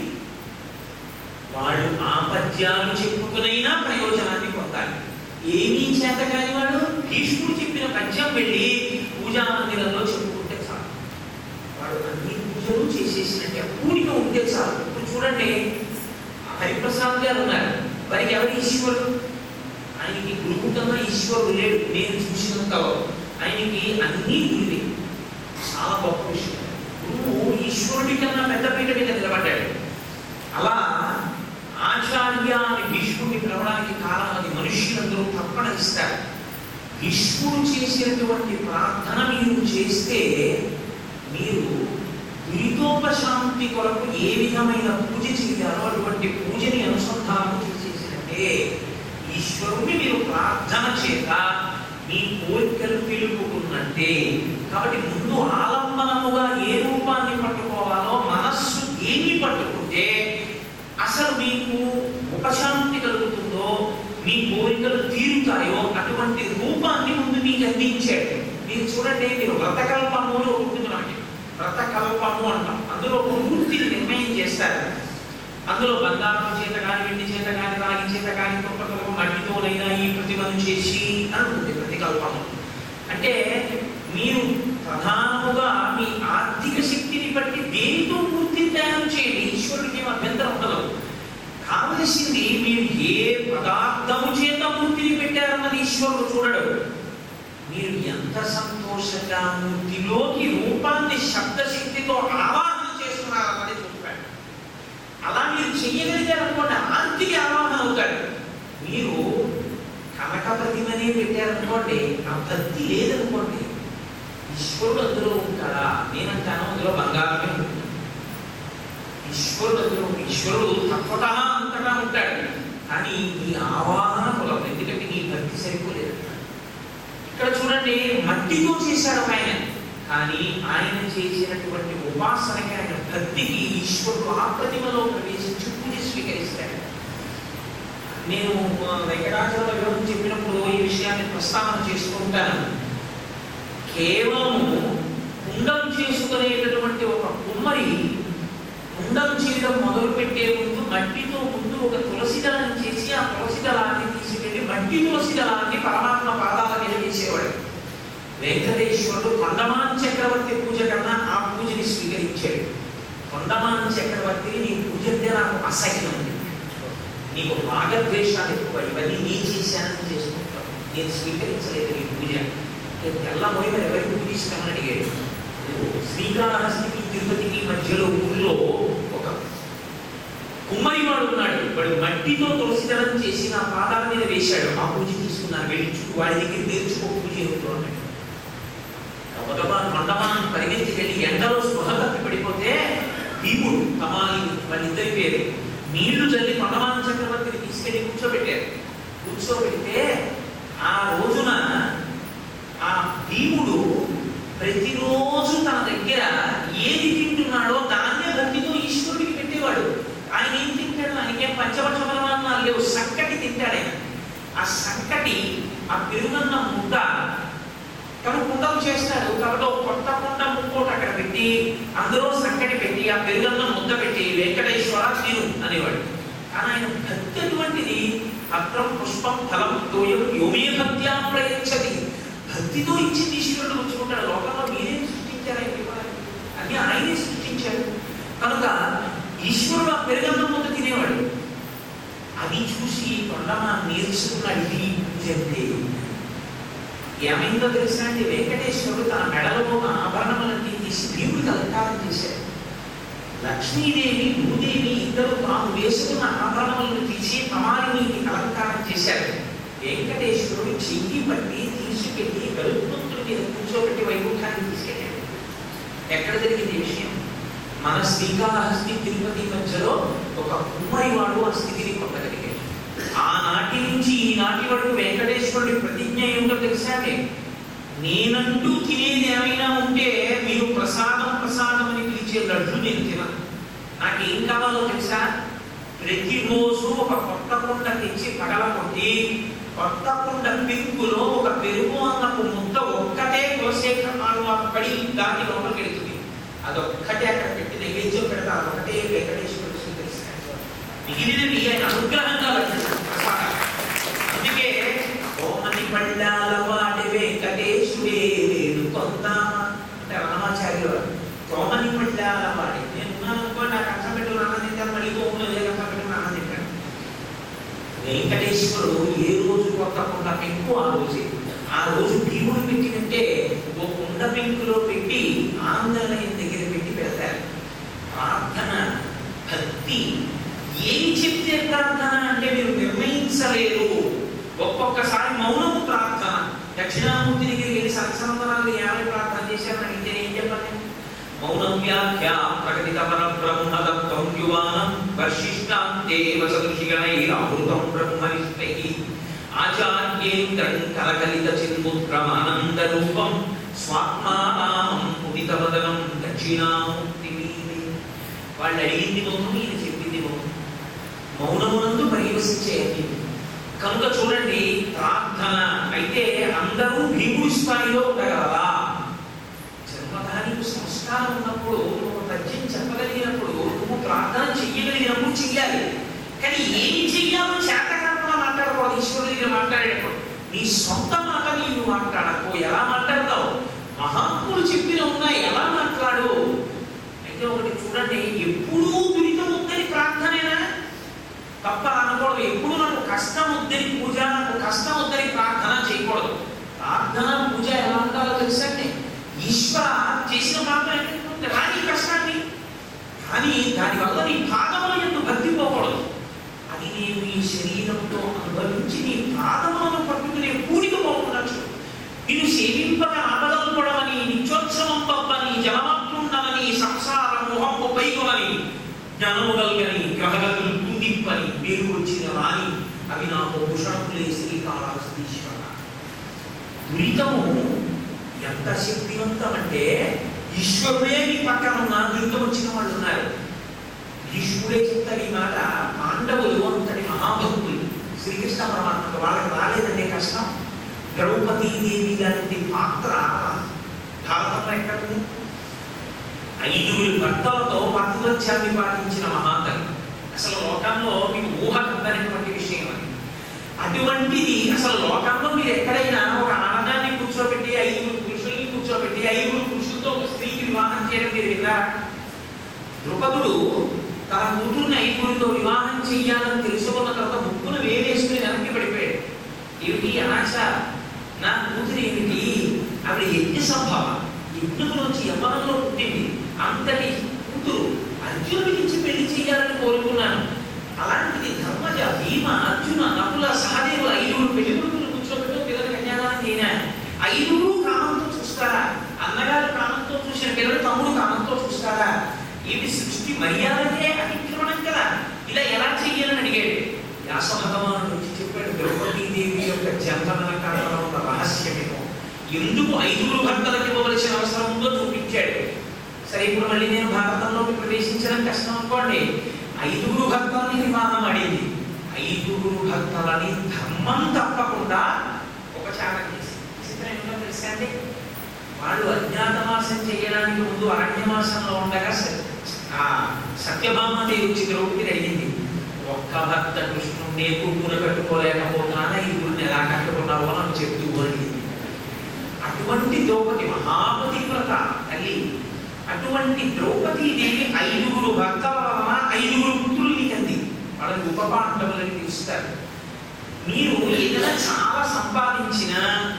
వాళ్ళు ఆ పద్యాలు చెప్పుకునైనా ప్రయోజనాన్ని పొందాలి ఏమీ చేత కాని వాడు భీష్ముడు చెప్పిన పద్యం వెళ్ళి పూజా మందిరంలో చెప్పుకుంటే చాలు వాడు అన్ని పూజలు చేసేసినట్టే పూడిక ఉంటే చాలు ఇప్పుడు చూడండి హరిప్రసాద్ గారు ఉన్నారు వారికి ఎవరు ఈశ్వరుడు ఆయనకి గురువు కన్నా ఈశ్వరుడు లేడు నేను చూసినంతలో ఆయనకి అన్ని గురువే చాలా గొప్ప విషయం గురువు ఈశ్వరుడి కన్నా పెద్ద పీట మీద నిలబడ్డాడు అలా ఆచార్య అని భీష్ముడిని పిలవడానికి కారణం అది మనుష్యులందరూ తప్పన ఇస్తారు భీష్ముడు చేసినటువంటి ప్రార్థన మీరు చేస్తే మీరు దురితోపశాంతి కొరకు ఏ విధమైన పూజ చేయాలో అటువంటి పూజని అనుసంధానం చేసేసినట్టే ఈశ్వరుణ్ణి మీరు ప్రార్థన చేత మీ కోరికలు తెలుపుకున్నట్టే కాబట్టి ముందు ఆలంబనముగా ఏ రూపాన్ని పట్టుకోవాలో మనస్సు ఏమి పట్టుకుంటే అసలు మీకు ఉపశాంతి కలుగుతుందో మీ కోరికలు తీరుతాయో అటువంటి రూపాన్ని ముందు మీకు అందించాడు మీరు చూడండి మీరు వ్రతకల్పములో ఉంటుంది మనకి వ్రతకల్పము అంటాం అందులో ఒక మూర్తిని నిర్ణయం చేస్తారు అందులో బంగారం చేత కానీ వెండి చేత కానీ రాగి చేత కానీ గొప్ప మట్టితోనైనా ఈ ప్రతిమను చేసి అని ఉంటుంది ప్రతికల్పము అంటే మీరు ప్రధానముగా మీ ఆర్థిక శక్తిని బట్టి దేనితో మూర్తిని తయారు చేయండి ఈశ్వరుడికి ఏం అభ్యంతరం ఉండదు కావలసింది మీరు ఏ పదార్థము చేత మూర్తిని పెట్టారన్నది ఈశ్వరుడు చూడడు మీరు ఎంత సంతోషంగా మూర్తిలోకి రూపాన్ని శబ్దశక్తితో ఆవాహన చేస్తున్నారన్నది చూపాడు అలా మీరు చెయ్యగలిగారనుకోండి ఆర్తికి ఆవాహన అవుతాడు మీరు కనక ప్రతిమనే పెట్టారనుకోండి ఆ భక్తి లేదనుకోండి ఈశ్వరుడు అందులో ఉంటాడా నేనంటాను అందులో బంగారమే ఉంటుంది ఈశ్వరుడు అందులో ఈశ్వరుడు తప్పట అంతటా ఉంటాడు కానీ ఈ ఆవాహన కులం ఎందుకంటే నీ భక్తి సరిపోలేదు ఇక్కడ చూడండి మట్టితో చేశాడు ఆయన కానీ ఆయన చేసినటువంటి ఉపాసనకి ఆయన భక్తికి ఈశ్వరుడు ఆ ప్రతిమలో ప్రవేశించి పూజ స్వీకరిస్తాడు నేను ఆ, వెంకటాచల విగ్రహం చెప్పినప్పుడు ఈ విషయాన్ని ప్రస్తావన చేసుకుంటాను కేవలము కుండం చేసుకునేటటువంటి ఒక కుమ్మరి కుండం చేయడం మొదలు పెట్టే ముందు మట్టితో ముందు ఒక తులసి దళాన్ని చేసి ఆ తులసి దళాన్ని తీసుకెళ్లి మట్టి తులసి దళాన్ని పరమాత్మ పాదాల మీద వేసేవాడు వెంకటేశ్వరుడు కొండమాన్ చక్రవర్తి పూజ కన్నా ఆ పూజని స్వీకరించాడు కొండమాన్ చక్రవర్తిని నీ పూజ అంటే నాకు అసహ్యం నీకు రాగద్వేషాలు ఎక్కువ ఇవన్నీ నీ చేశానని చేసుకుంటావు నేను స్వీకరించలేదు నీ పూజ నేను తెల్లబోయి మరి ఎవరికి పూజిస్తామని అడిగాడు శ్రీకాళహస్తికి తిరుపతికి మధ్యలో ఊళ్ళో ఒక కుమ్మరివాడు ఉన్నాడు వాడు మట్టితో తులసిదళం చేసి నా పాదాల మీద వేశాడు ఆ పూజ తీసుకున్నాను వెళ్ళి చూ వాడి దగ్గర నేర్చుకో పూజ ఏమిటో అన్నాడు గబగబా కొండమానం పరిగెత్తి వెళ్ళి ఎండలో స్పృహ తప్పి పడిపోతే భీముడు కమాలి వాళ్ళిద్దరి పేరు నీళ్లు చల్లి కొండమానం చక్రవర్తిని తీసుకెళ్లి కూర్చోబెట్టారు కూర్చోబెడితే ఆ రోజున ఆ భీముడు ప్రతిరోజు తన దగ్గర ఏది తింటున్నాడో దాన్నే భక్తితో ఈశ్వరుడికి పెట్టేవాడు ఆయన ఏం తింటాడు ఆయనకేం పంచవర్ష పరమాన్నాలు లేవు సంకటి తింటాడు ఆయన ఆ సంకటి ఆ పెరుగన్న ముద్ద తను కుండలు చేస్తాడు కాబట్టి ఒక కొత్త కుండ ముక్కోటి అక్కడ పెట్టి అందులో సంకటి పెట్టి ఆ పెరుగన్న ముద్ద పెట్టి వెంకటేశ్వర తిను అనేవాడు కానీ ఆయన భక్తి అటువంటిది పత్రం పుష్పం ఫలం తోయం యోమే భక్త్యా ప్రయచ్చది భక్తితో ఇచ్చింది ఈశ్వరుడు ఉంచుకుంటాడు లోకంలో మీరేం సృష్టించారు ఆయన ఇవ్వడానికి అన్ని ఆయనే సృష్టించాడు కనుక ఈశ్వరుడు ఆ పెరుగన్న ముద్ద తినేవాడు అది చూసి కొండమా నేర్చుకున్నాడు ఇది పూజ అంటే ఏమైందో తెలుసా అండి వెంకటేశ్వరుడు తన మెడలో ఉన్న ఆభరణములన్నీ తీసి దేవుడికి అలంకారం చేశాడు లక్ష్మీదేవి భూదేవి ఇద్దరు తాము వేసుకున్న ఆభరణములను తీసి కమాలినికి అలంకారం చేశారు వెంకటేశ్వరుడు చెయ్యి పట్టి తీసుకెళ్లి గరుత్మంతుడి మీద కూర్చోబెట్టి వైకుంఠానికి తీసుకెళ్ళాడు ఎక్కడ జరిగింది ఈ విషయం మన శ్రీకాళహస్తి తిరుపతి మధ్యలో ఒక కుమ్మరివాడు ఆ స్థితిని పొందగలిగాడు ఆనాటి నుంచి ఈనాటి వరకు వెంకటేశ్వరుడి ప్రతిజ్ఞ ఏమిటో తెలుసా అండి? నేనంటూ తినేది ఏమైనా ఉంటే మీరు ప్రసాదం ప్రసాదం అని పిలిచే లడ్డు నేను తినను నాకేం కావాలో తెలుసా ప్రతిరోజు ఒక కొత్త కుండ తెచ్చి పగలగొట్టి కొత్త కుండ పెరుగులో ఒక పెరుగు అన్నపు ముద్ద ఒక్కటే కులశేఖర ఆళ్వారు పడి దాని లోపలికి వెళుతుంది అదొక్కటే అక్కడ పెట్టి నైవేద్యం పెడతారు ఒకటే వెంకటేశ్వరుడు స్వీకరిస్తాడు మిగిలినవి ఆయన అనుగ్రహంగా లభిస్తుంది ప్రసాదం. అందుకే ఓమని పళ్ళాల వాడి వెంకటేశుడే వేడు కొందామా అంటే రామాచార్యులు వారు. తోమని పళ్ళాల వాడి నేను ఉన్నాను అనుకో నాకు అర్థం పెట్టు ఆనందించాను మళ్ళీ తోములో ఏ అర్థం పెట్టు ఆనందించాను వెంకటేశ్వరుడు ఏ రోజు కొత్త కుండ పెంకు ఆ రోజే ఆ రోజు భీముడు పెట్టినంటే ఓ కుండ పెంకులో పెట్టి ఆనందాలయం దగ్గర పెట్టి పెడతారు ప్రార్థన భక్తి ఏం చెప్తే ప్రార్థన అంటే మీరు నిర్ణయించలేరు ఒక్కొక్కసారి మౌనము ప్రార్థన దక్షిణామూర్తి దగ్గరికి వెళ్ళి సత్సంవరాలు యాభై ప్రార్థన చేశారని అడిగితే ఏం చెప్పండి మౌనం వ్యాఖ్య ప్రకటిత పర బ్రహ్మదత్తం యువానం వర్షిష్టాంతే వసదృషిగణైరావృతం బ్రహ్మనిష్టై ఆచార్యేంద్రం కలకలిత చిన్ముద్రమానంద రూపం స్వాత్మానామం పునితవదనం దక్షిణామూర్తి వాళ్ళు అడిగింది మొత్తం ఈయన చెప్పింది మొత్తం మౌనమునందు పరివసించే కనుక చూడండి ప్రార్థన అయితే అందరూ భీముడి స్థాయిలో ఉండగలరా జన్మధానికి సంస్కారం ఉన్నప్పుడు నువ్వు పద్యం చెప్పగలిగినప్పుడు నువ్వు ప్రార్థన చెయ్యగలిగినప్పుడు చెయ్యాలి కానీ ఏం చెయ్యాలో చేత కాకుండా మాట్లాడకూడదు ఈశ్వరుడు దగ్గర మాట్లాడేటప్పుడు నీ సొంత మాట నీవు మాట్లాడకు ఎలా మాట్లాడతావు మహాత్ములు చెప్పిన ఉన్నాయి ఎలా మాట్లాడు అయితే ఒకటి చూడండి ఎప్పుడూ దురితం ఉందని ప్రార్థనేనా తప్ప అనకూడదు ఎప్పుడు నాకు కష్టం వద్దని పూజ నాకు కష్టం వద్దని ప్రార్థన చేయకూడదు ప్రార్థన పూజ ఎలా ఉండాలో తెలుసండి ఈశ్వర చేసిన ప్రార్థన ఏంటంటే రాని కష్టాన్ని కానీ దానివల్ల నీ పాదముల ఎందుకు భక్తిపోకూడదు అది నేను ఈ శరీరంతో అనుభవించి నీ పాదములను పట్టుకునే కూడిక పోకుండా చూడు నిన్ను సేవింపగా ఆపదలుపడమని నిత్యోత్సవం పప్పని జలమట్లుండమని సంసార మోహంపు పైకొనని జ్ఞానము కలుగని గ్రహగతులు కుందిప్పని మీరు వచ్చిన రాని అవి నాకు భూషణములే శ్రీకాళహస్తీశ్వర దురితము ఎంత శక్తివంతమంటే ఈశ్వరుడే మీ పక్కన ఉన్న దురితం వచ్చిన వాళ్ళు ఉన్నారు ఈశ్వరుడే చెప్తాడు ఈ మాట పాండవులు అంతటి మహాభక్తులు శ్రీకృష్ణ పరమాత్మ వాళ్ళకి రాలేదంటే కష్టం ద్రౌపదీదేవి లాంటి పాత్ర భారతంలో ఎక్కడ ఉంది ఐదుగురు భర్తలతో పతివత్యాన్ని పాటించిన మహాతల్లి అసలు లోకంలో మీకు ఊహకందనటువంటి విషయం అది అటువంటిది అసలు లోకంలో మీరు ఎక్కడైనా ఒక ఆనందాన్ని కూర్చోబెట్టి ఐదుగురు పురుషుల్ని కూర్చోబెట్టి ఐదుగురు పురుషులతో ఒక స్త్రీకి వివాహం చేయడం మీరు విన్నారా ద్రుపదుడు తన కూతుర్ని ఐదుగురితో వివాహం చెయ్యాలని తెలుసుకున్న తర్వాత ముక్కును వేలేసుకుని వెనక్కి పడిపోయాడు ఏమిటి ఆశ నా కూతురు ఏమిటి ఆవిడ యజ్ఞ సంభవ యజ్ఞంలోంచి యవ్వనంలో పుట్టింది అంతటి కూతురు అర్జునుడికి ఇచ్చి పెళ్లి చేయాలని కోరుకున్నాను అలాంటిది ధర్మజ భీమ అర్జున నకుల సహదేవుల ఐదుగురు పెళ్లి కొడుకులు కూర్చోబెట్టు పిల్లల కన్యాదానం చేయనా ఐదుగురు కామంతో చూస్తారా అన్నగారు కామంతో చూసిన పిల్లలు తమ్ముడు కామంతో చూస్తారా ఇది సృష్టి మర్యాదకే అతిక్రమణం కదా ఇలా ఎలా చెయ్యాలని అడిగాడు వ్యాస భగవానుడు వచ్చి చెప్పాడు ద్రౌపదీదేవి యొక్క జన్మన కాలంలో ఉన్న రహస్యమేమో ఎందుకు ఐదుగురు భర్తలకు ఇవ్వవలసిన అవసరం ఉందో చూపించాడు సరే ఇప్పుడు మళ్ళీ నేను భారతంలోకి ప్రవేశించడం కష్టం అనుకోండి ఐదుగురు భక్తులని వివాహం ఆడింది ఐదుగురు భక్తులని ధర్మం తప్పకుండా ఉపచారం చేసి చిత్రం ఏమిటో తెలుసా అండి వాళ్ళు అజ్ఞాతమాసం చేయడానికి ముందు అరణ్యమాసంలో ఉండగా స- ఆ సత్యభామాదేవి వచ్చి ద్రౌపదిని అడిగింది ఒక్క భక్త కృష్ణుడిని కుక్కును కట్టుకోలేకపోతున్నాను ఐదుగురిని ఎలా కట్టుకున్నావో నాకు చెప్తూ అడిగింది అటువంటి ద్రౌపది మహాపతివ్రత తల్లి అటువంటి ద్రౌపదీదేవి ఐదుగురు భర్తల వలన ఐదుగురు పుత్రుల్ని కంది వాళ్ళని ఉపపాండవులని పిలుస్తారు మీరు ఏదైనా చాలా సంపాదించిన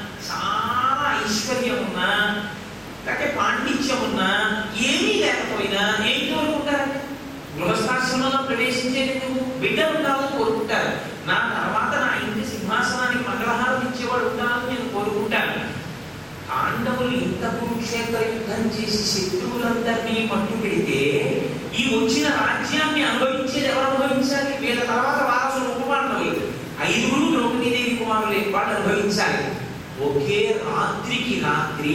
చాలా ఐశ్వర్యం ఉన్నా లేకపోతే పాండిత్యం ఉన్నా ఏమీ లేకపోయినా ఏం కోరుకుంటారండి గృహస్థాశ్రమంలో ప్రవేశించేందుకు బిడ్డలు ఉండాలని కోరుకుంటారు నా తర్వాత నా ఇంటి సింహాసనానికి మంగళహారం ఇచ్చేవాడు ఉండాలని నేను కోరుకుంటాను పాండవులు ఇంత కురుక్షేత్ర యుద్ధం చేసి శత్రువులందరినీ పట్టు పెడితే ఈ వచ్చిన రాజ్యాన్ని అనుభవించేది ఎవరు అనుభవించాలి వీళ్ళ తర్వాత వారసులు ఉపపాండవులు ఐదుగురు ద్రౌపదీదేవి కుమారులు వాళ్ళు అనుభవించాలి ఒకే రాత్రికి రాత్రి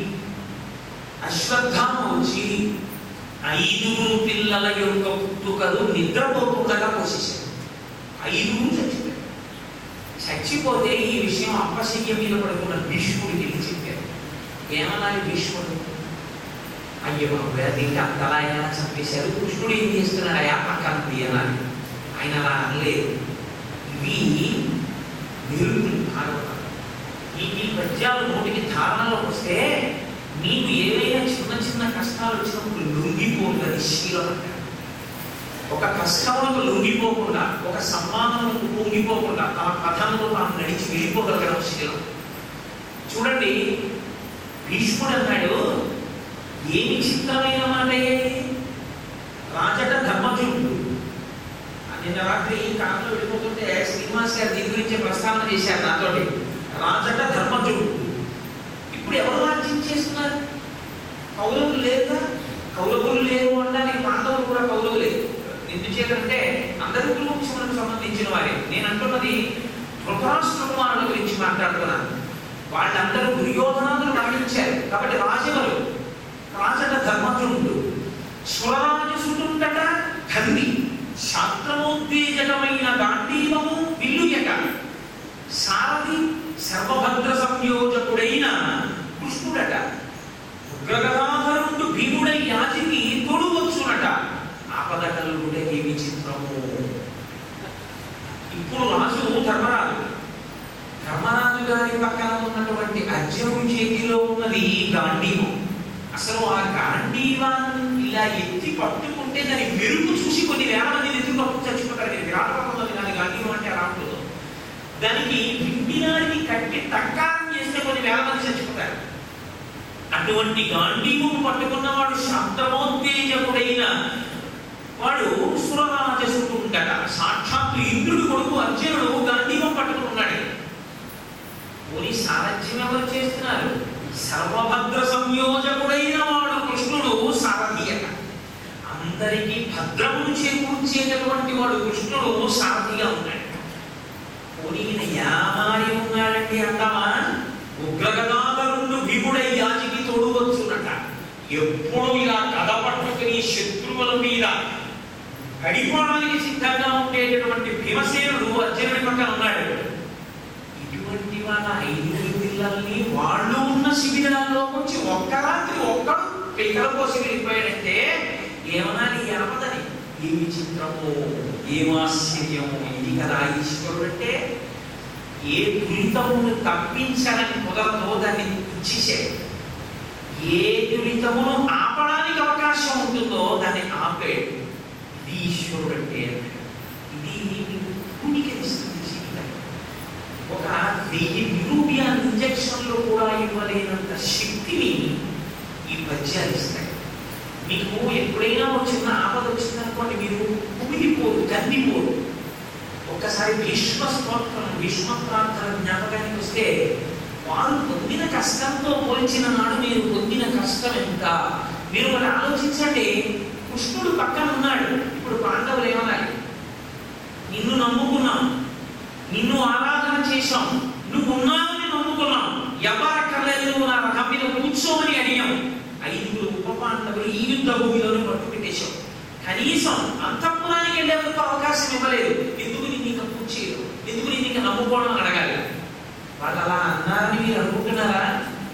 అశ్వత్థామ వచ్చి ఐదుగురు పిల్లల యొక్క పుట్టుకలు నిద్రపోకుండా పోసేశారు ఐదుగురు చచ్చిపోయారు చచ్చిపోతే ఈ విషయం అప్పశయ్య మీద పడుకున్న భీష్ముడికి వెళ్ళి చెప్పారు ఏమన్నాడు భీష్ముడు అయ్యో బాబు దీనికి అంతలా ఎలా చంపేశారు కృష్ణుడు ఏం చేస్తున్నాడు అయా పక్కన తీయాలని ఆయన అలా అనలేదు ఇవి నిరుడు భాగవతం ఈ ఈ పద్యాలు నోటికి ధారణలోకి వస్తే మీకు ఏవైనా చిన్న చిన్న కష్టాలు వచ్చినప్పుడు లొంగిపోతుంది శీలం అంటారు ఒక కష్టములకు లొంగిపోకుండా ఒక సమ్మానములకు పొంగిపోకుండా తన పథంలో తాను నడిచి వెళ్ళిపోగలగడం శీలం చూడండి భీష్ముడు అన్నాడు ఏమి చిత్రమైన మాట అయ్యేది రాజట ధర్మజుడు నిన్న రాత్రి ఈ కాలంలో వెళ్ళిపోతుంటే శ్రీనివాస్ గారు దీని గురించి ప్రస్తావన చేశారు నాతోటి రాజట ధర్మజుడు ఇప్పుడు ఎవరు రాజ్యం చేస్తున్నారు కౌరవులు లేరుగా కౌరవులు లేరు అనడానికి పాండవులు కూడా కౌరవులే ఎందుచేతంటే అందరూ కులవంశములకు సంబంధించిన వారే నేను అంటున్నది ధృతరాష్ట్ర కుమారుల గురించి మాట్లాడుతున్నాను వాళ్ళందరూ దుర్యోధనాదులు మరణించారు కాబట్టి రాజులు రాజట ధర్మజుడు స్వరాజసుడుండట కంది శాస్త్రమోద్వేజకమైన గాంధీవము విల్లుయట సారథి సర్వభద్ర సంయోజకుడైన కృష్ణుడట ఉగ్రగదాధరుడు భీముడై యాజికి తొడువచ్చునట ఆపదకలుడే ఏ విచిత్రము ఇప్పుడు రాజు ధర్మరాజు ధర్మరాజు గారి పక్కన ఉన్నటువంటి అర్జునుడి చేతిలో ఉన్నది గాంధీవం అసలు ఆ గాంధీవాన్ని ఇలా ఎత్తి పట్టుకుంటే దాని మెరుపు చూసి కొన్ని వేల మంది ఎత్తి పట్టుకు చచ్చిపోతారు నేను విరాటపడుతుంది దాని గాంధీవం అంటే అలా ఉంటుంది దానికి పిండినాడికి కట్టి తక్కారం చేస్తే కొన్ని వేల మంది చచ్చిపోతారు అటువంటి గాంధీవం పట్టుకున్నవాడు శాస్త్రమోత్తేజకుడైన వాడు సురరాజసుడు ఉండట సాక్షాత్తు ఇంద్రుడు కొడుకు అర్జునుడు గాంధీవం పట్టుకుని ఉన్నాడు పోనీ సారథ్యం ఎవరు చేస్తున్నారు సర్వభద్ర సంయోజకుడైన వాడు కృష్ణుడు సారథి అట అందరికీ భద్రమును చేకూర్చేటటువంటి వాడు కృష్ణుడు సారథిగా ఉన్నాడు పోనీ ఈయన యామారి ఉన్నాడండి అంటావా ఉగ్రగదాధరుడు భీముడై యాజికి తోడువచ్చునట ఎప్పుడు ఇలా కథ పట్టుకుని శత్రువుల మీద గడిపోవడానికి సిద్ధంగా ఉండేటటువంటి భీమసేనుడు అర్జునుడి పక్కన ఉన్నాడు ఇటువంటి వాళ్ళ ఐదుగురు పిల్లల్ని వాళ్ళు ఉన్న శిబిరాల్లో వచ్చి ఒక్క రాత్రి ఒక్కడు పిల్లల కోసం వెళ్ళిపోయాడంటే ఏమనాలి ఆపదని ఏ విచిత్రము ఏం ఆశ్చర్యము ఇది కదా ఈశ్వరుడు అంటే ఏ దురితమును తప్పించడానికి కుదరదో దాన్ని ఇచ్చేసాడు ఏ దురితమును ఆపడానికి అవకాశం ఉంటుందో దాన్ని ఆపేడు ఇది ఈశ్వరుడు అంటే ఇది మీకు ఉనికినిస్తుంది జీవితం ఒక వెయ్యి న్యూబియాన్ ఇంజక్షన్లు కూడా ఇవ్వలేనంత శక్తిని ఈ పద్యాలు ఇస్తాయి మీకు ఎప్పుడైనా ఒక చిన్న ఆపద వచ్చిందనుకోండి మీరు కుమిలిపోరు కందిపోరు ఒక్కసారి భీష్మ స్తోత్రం భీష్మ ప్రార్థన జ్ఞాపకానికి వస్తే వారు పొందిన కష్టంతో పోల్చిన నాడు మీరు పొందిన కష్టం ఎంత మీరు మరి ఆలోచించండి కృష్ణుడు పక్కన ఉన్నాడు ఇప్పుడు పాండవులు ఏమన్నాడు నిన్ను నమ్ముకున్నాం నిన్ను ఆరాధన చేశాం నువ్వు ఉన్నావని నమ్ముకున్నాం ఎవరక్కర్లేదు నువ్వు నా రథం మీద కూర్చోమని అడిగాం ఐదుగురు ఉప పాండవులు ఈ యుద్ధ భూమిలోనే పట్టు పెట్టేశాం కనీసం అంతఃపురానికి వెళ్ళే వరకు అవకాశం ఇవ్వలేదు ఎందుకు నేను ఇంకా పూజ చేయరు ఎందుకు నేను ఇంకా నమ్ముకోవడం అని అడగాలి వాళ్ళు అలా అన్నారని మీరు అనుకుంటున్నారా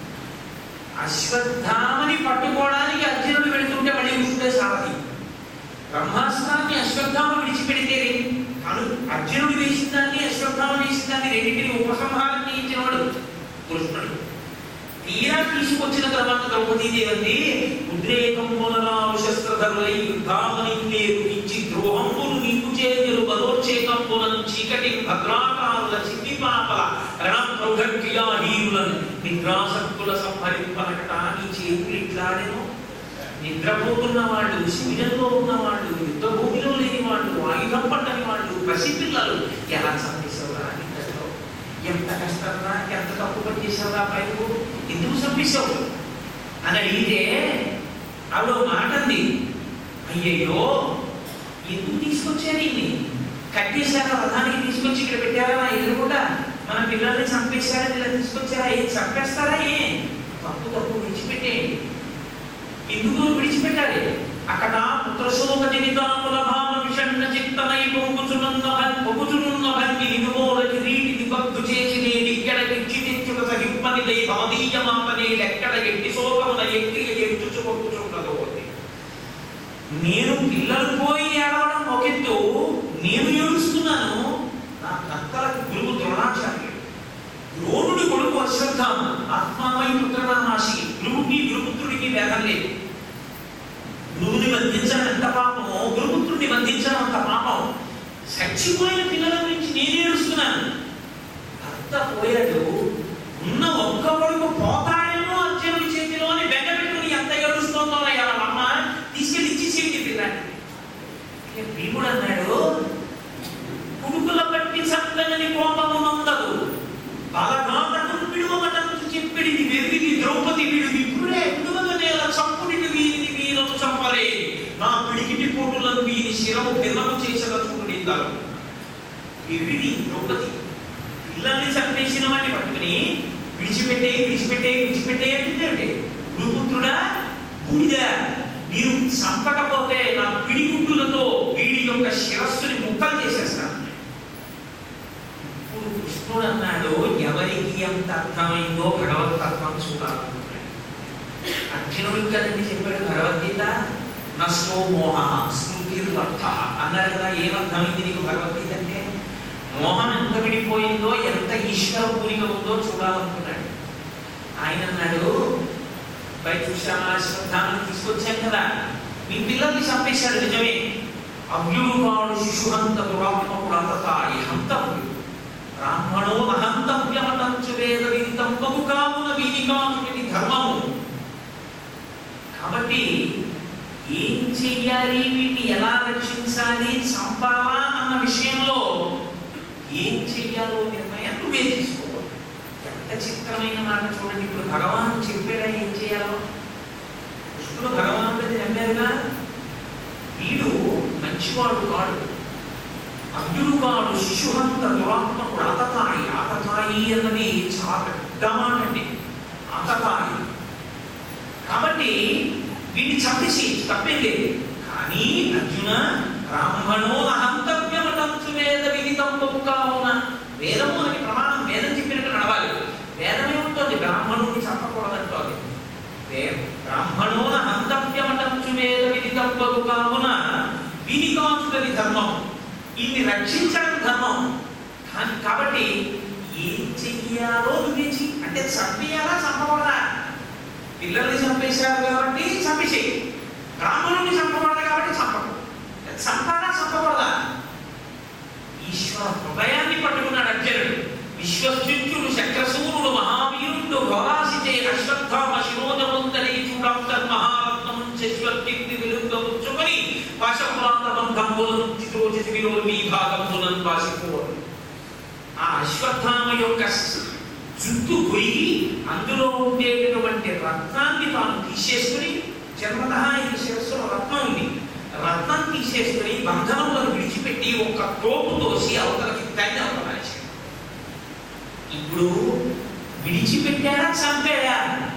అశ్వత్థామని పట్టుకోవడానికి అర్జునుడు వెళుతుంటే మళ్ళీ కృష్ణుడే సారథి బ్రహ్మాస్త్రాన్ని అశ్వత్థామ విడిచిపెడితే అను అర్జునుడు వేసిన దాన్ని అశ్వత్థామ వేసిన దాన్ని రెండింటిని ఉపసంహారం చేయించిన వాడు కృష్ణుడు తీరా తీసుకొచ్చిన తర్వాత ద్రౌపదీదేవి ఉద్రేకంబునరావు శస్త్రధరులై యుద్ధామని లేరు ఇచ్చి ద్రోహంబులు నీకు చేతులు బలోర్చేకంబులను చీకటి భద్రాకారుల చిన్ని పాపల రణప్రౌఢక్రియాహీనులను నిద్రాసక్తుల సంహరింపనకట నీ చేతులు ఇట్లాడేమో నిద్రపోతున్న వాళ్ళు శిబిరంలో ఉన్న వాళ్ళు యుద్ధ భూమిలో లేని వాళ్ళు ఆయుధం పట్టని వాళ్ళు పసిపిల్లలు ఎలా చంపేశావురా నిద్రలో ఎంత కష్టంరా ఎంత తప్పు పని చేసావురా పైపు ఎందుకు చంపేశావు అని అడిగితే ఆవిడ ఒక మాట అంది అయ్యయ్యో ఎందుకు తీసుకొచ్చారు ఇన్ని కట్టేశాక రథానికి తీసుకొచ్చి ఇక్కడ పెట్టారా నా ఎదురుకుండా మన పిల్లల్ని చంపేశారని ఇలా తీసుకొచ్చారా ఏం చంపేస్తారా ఏ తప్పు తప్పు విడిచిపెట్టేయండి ఎందుకు విడిచిపెట్టాలి అక్కడ పుత్రశోక జనితాముల భావ విషణ చిత్తమై పొంగుచునున్న భన్- పొగుచునున్న భంగి నినుమోల కిరీటి నిబగ్గు చేసి నేడి ఇక్కడ పిచ్చి తెచ్చుక సహింపని లై భవదీయ మాపనే లెక్కడ ఎట్టి శోకమున ఎక్కి ఎట్టుచు కొట్టుచున్నదో అని. నేను పిల్లలు పోయి ఏడవడం ఒకెత్తు నేను ఏడుస్తున్నాను నా కత్తలకు గురువు ద్రోణాచార్యుడు ద్రోణుడి కొడుకు అశ్వత్థామ ఆత్మామై పుత్రనామాసి గురువుకి గురుపుత్రుడికి భేదం లేదు గురువుని బంధించడం ఎంత పాపమో గురుపుత్రుడిని బంధించడం అంత పాపం చచ్చిపోయిన పిల్లల గురించి నేను ఏడుస్తున్నాను భర్త పోయాడు ఉన్న ఒక్క కొడుకు పోతాడేమో అర్జునుడి చేతిలో అని బెంగ పెట్టుకుని ఎంత ఏడుస్తోందో అయ్యా వాళ్ళ అమ్మ తీసుకెళ్ళి ఇచ్చేసేయండి పిల్లాన్ని ఇక భీముడు అన్నాడు కుడుకుల బట్టి చక్కని కోపము నందదు బలగాటకు విడువమటకు చెప్పిడిది వెర్రిది ద్రౌపది విడు విప్పుడే విడువగ నేల చంపుడిని వీరిని వీరము చంపలే నా పిడికిటి పోటులను వీరి శిరము భిన్నము చేసిన చూడునిందారు ఎర్రిది ద్రౌపది పిల్లల్ని చంపేసిన వాడిని పట్టుకుని విడిచిపెట్టే విడిచిపెట్టే విడిచిపెట్టే అంటే గురుపుత్రుడా బూడిదా మీరు చంపకపోతే నా పిడిగుడ్డులతో వీడి యొక్క శిరస్సుని ముక్కలు చేసేస్తాను ఇప్పుడు కృష్ణుడు అన్నాడు ఎవరికి ఎంత అర్థమైందో భగవతత్వం చూడాలనుకున్నాడు అర్జునుడికి కదండి చెప్పాడు భగవద్గీత నష్టో మోహ స్మృతిర్వర్ధ అన్నారు కదా ఏమర్థమైంది నీకు భగవద్గీత అంటే మోహం ఎంత విడిపోయిందో ఎంత ఈశ్వర పూరిక ఉందో చూడాలనుకున్నాడు ఆయన అన్నాడు బయట చూసామా శ్రద్ధాన్ని తీసుకొచ్చాం కదా మీ పిల్లల్ని చంపేశాడు నిజమే అవ్యుడుగాడు శిశుహంత దురాత్మకుడు అంతతాయి హంతవ్యుడు బ్రాహ్మణో అహంతవ్యమటంచు వేద విదితం బహు కామున వీధికాముని ధర్మము కాబట్టి ఏం చెయ్యాలి వీటిని ఎలా రక్షించాలి చంపాలా అన్న విషయంలో ఏం చెయ్యాలో నిర్ణయం నువ్వే తీసుకోవాలి ఎంత చిత్రమైన మాట చూడండి ఇప్పుడు భగవాన్ చెప్పాడా ఏం చేయాలో కృష్ణుడు భగవానుడిని నమ్మారుగా వీడు మంచివాడు కాడు అర్జుడు కాడు శిశుహంత దురాత్మకుడు అతతాయి అతతాయి అన్నది చాలా పెద్ద మాట అండి అతతాయి కాబట్టి వీడిని చంపేసి తప్పేం లేదు కానీ అర్జున బ్రాహ్మణో అహంతవ్యమటంచు వేద విదితంబు కావున వేదము అని ప్రమాణం వేదం చెప్పినట్టు నడవాలి వేదం ఏముంటుంది బ్రాహ్మణుడిని చంపకూడదంటోంది వే- బ్రాహ్మణో అహంతవ్యమటంచు వేద విదితంబు కావున విధికాచుదని ధర్మం ఇది రక్షించడం ధర్మం కానీ కాబట్టి ఏం చెయ్యాలో నువ్వే చెయ్యి అంటే చంపేయాలా చంపకూడదా పిల్లల్ని చంపేశారు కాబట్టి చంపేసేయి బ్రాహ్మణుని చంపకూడదు కాబట్టి చంపకు చంపాలా చంపకూడదా ఈశ్వర హృదయాన్ని పట్టుకున్నాడు అర్జునుడు విశ్వశుద్ధుడు చక్రసూరుడు మహావీరుడు ఘోరాసిచే అశ్వత్థామ శిరోజముందరి చూడంతర్ మహారత్నముంచెశ్వత్తి విరుద్ధముచ్చుకొని పాశపురాంత బంధంబులను చిత్రోచితి విరోధి విభాగములను పాసిపోవడు ఆ అశ్వత్థామ యొక్క జుట్టు కొయ్యి అందులో ఉండేటటువంటి రత్నాన్ని తాను తీసేసుకుని జన్మత ఈ శిరస్సులో రత్నం ఉంది రత్నం తీసేసుకుని బంధనములను విడిచిపెట్టి ఒక తోపు తోసి అవతలకి తల్లి అవతలాచి ఇప్పుడు విడిచిపెట్టాడా చంపాడా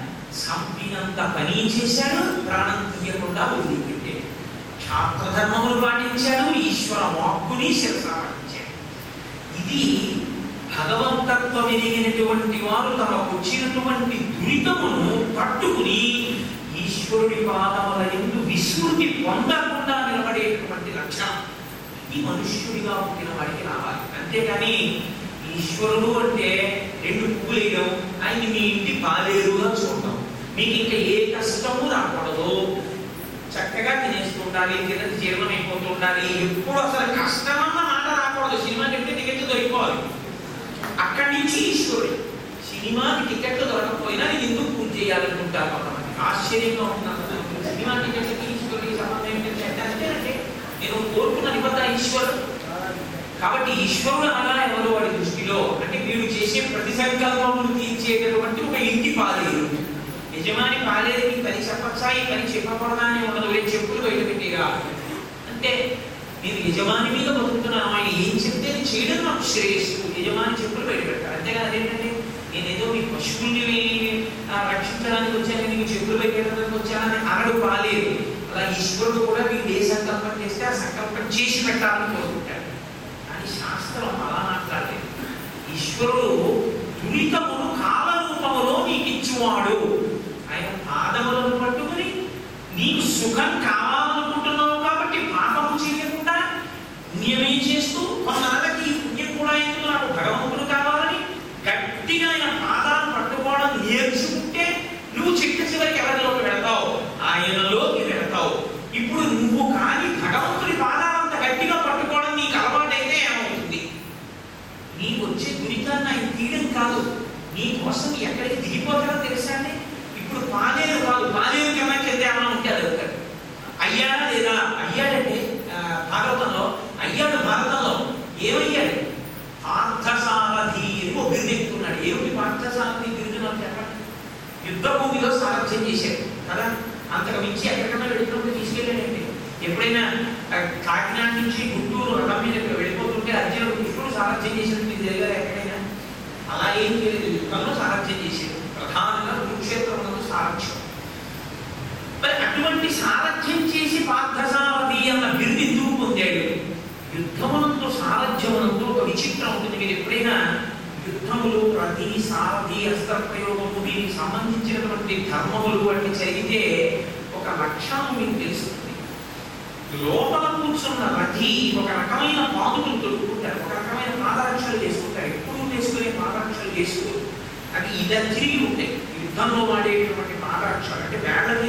చంపినంత పని చేశాడు ప్రాణం తీయకుండా వదిలిపెట్టాడు క్షాత్రధర్మములు పాటించాడు ఈశ్వర వాక్కుని శిరస పాటించాడు ఇది భగవంతత్వం ఎదిగినటువంటి వారు తమకు వచ్చినటువంటి దురితమును పట్టుకుని ఈశ్వరుడి పాదముల ఎందు విస్మృతి పొందకుండా నిలబడేటువంటి లక్షణం ఇది మనుష్యుడిగా పుట్టిన వాడికి రావాలి అంతేగాని ఈశ్వరుడు అంటే రెండు పువ్వులేయడం ఆయన మీ ఇంటి పాలేరుగా చూడటం మీకు ఇంకా ఏ కష్టము రాకూడదు చక్కగా తినేస్తుండాలి తిన్నది జీర్ణం అయిపోతూ ఉండాలి ఎప్పుడు అసలు కష్టమన్న మాట రాకూడదు సినిమా కంటే టికెట్ దొరికిపోవాలి అక్కడి నుంచి ఈశ్వరుడు సినిమాకి టికెట్లు దొరకపోయినా నేను ఎందుకు పూజ చేయాలనుకుంటారు కొంతమంది ఆశ్చర్యంగా ఉంటున్నాను సినిమా టికెట్లకి ఈశ్వరుడికి సంబంధం ఏంటంటే అంటే అంటే నేను కోరుకున్న నిబద్ధ ఈశ్వరుడు కాబట్టి ఈశ్వరుడు అనగా ఎవరు వాడి దృష్టిలో అంటే వీడు చేసే ప్రతి సంకల్పములు తీర్చేటటువంటి ఒక ఇంటి పాలేరు యజమాని పాలేరు ఈ పని చెప్పచ్చా ఈ పని చెప్పకూడదా అని ఉండదు వీడు చెప్పులు బయట పెట్టిరా అంటే నేను యజమాని మీద బతుకుతున్నాను ఆయన ఏం చెప్తే అది చేయడం నాకు శ్రేయస్సు యజమాని చెప్పులు బయట పెట్టాలి అంతేగా అదేంటంటే నేను ఏదో మీ పశువుల్ని ఆ, రక్షించడానికి వచ్చాను నీకు చెప్పులు బయట పెట్టడానికి వచ్చానని అనడు పాలేరు అలా ఈశ్వరుడు కూడా వీడు ఏ సంకల్పం చేస్తే ఆ సంకల్పం చేసి పెట్టాలని కోరుకుంటాడు అని శాస్త్రం అలా మాట్లాడలేదు ఈశ్వరుడు దురితమును కాలరూపములో నీకు ఇచ్చువాడు ఆయన పాదములను పట్టుకుని నీకు సుఖం కావాలనుకుంటున్నావు కాబట్టి పాపము చేయకుండా పుణ్యమే చేస్తూ కొందరికి ఈ పుణ్యం కూడా ఎందుకు నాకు భగవంతుడు కావాలని గట్టిగా ఆయన పాదాలు పట్టుకోవడం నేర్చుకుంటే నువ్వు చిట్ట చివరికి ఎవరిలోకి వెళతావు ఆయనలోకి వెళతావు ఇప్పుడు నువ్వు కానీ భగవంతుడి పాదాలంత గట్టిగా పట్టుకోవడం నీకు అలవాటైతే ఏమవుతుంది నీకు వచ్చే దురితాన్ని ఆయన తీయడం కాదు నీ కోసం ఎక్కడికి దిగిపోతాడో తెలుసా అండి ఇప్పుడు పాలేరు కాదు పాలేరు కన్నా కింద ఏమైనా ఉంటే అది ఒకటి అయ్యాడా లేదా అయ్యాడంటే ఆ, భాగవతంలో అయ్యాడు భారతంలో ఏమయ్యాడు పార్థసారథి అని ఒక బిరుదు ఎక్కున్నాడు ఏమిటి పార్థసారథి బిరుదు నాకు చెప్పండి యుద్ధ భూమిలో సారథ్యం చేశాడు కదా అంతకు మించి ఎక్కడికన్నా వెళుతున్నప్పుడు తీసుకెళ్ళాడండి ఎప్పుడైనా ఆ, కాకినాడ నుంచి గుంటూరు రథం మీద వెళ్ళిపోతుంటే అర్జునుడు కృష్ణుడు సారథ్యం చేసినట్టు మీకు తెలియదు ఎక్కడైనా అలా ఏం చేయలేదు యుద్ధంలో సారథ్యం చేసేది ప్రధానంగా కురుక్షేత్రమునందు సారథ్యం మరి అటువంటి సారథ్యం చేసి పార్థసారథి అన్న బిరుదు ఎందుకు పొందాడు యుద్ధమునందు సారథ్యమునందు ఒక విచిత్రం ఉంటుంది మీరు ఎప్పుడైనా యుద్ధములు రథి సారథి అస్త్ర ప్రయోగము దీనికి సంబంధించినటువంటి ధర్మములు వాటిని చదివితే ఒక లక్షణం మీకు తెలుస్తుంది లోపల కూర్చున్న రథి ఒక రకమైన పాదుకులు తొడుక్కుంటారు ఒక రకమైన పాదరక్షలు చేసుకుంటారు ఎప్పుడు వేసుకునే పాదరక్షలు చేసుకోరు అవి ఇలా తిరిగి ఉంటాయి యుద్ధంలో వాడేటువంటి పాదరక్షలు అంటే వేళ్ళని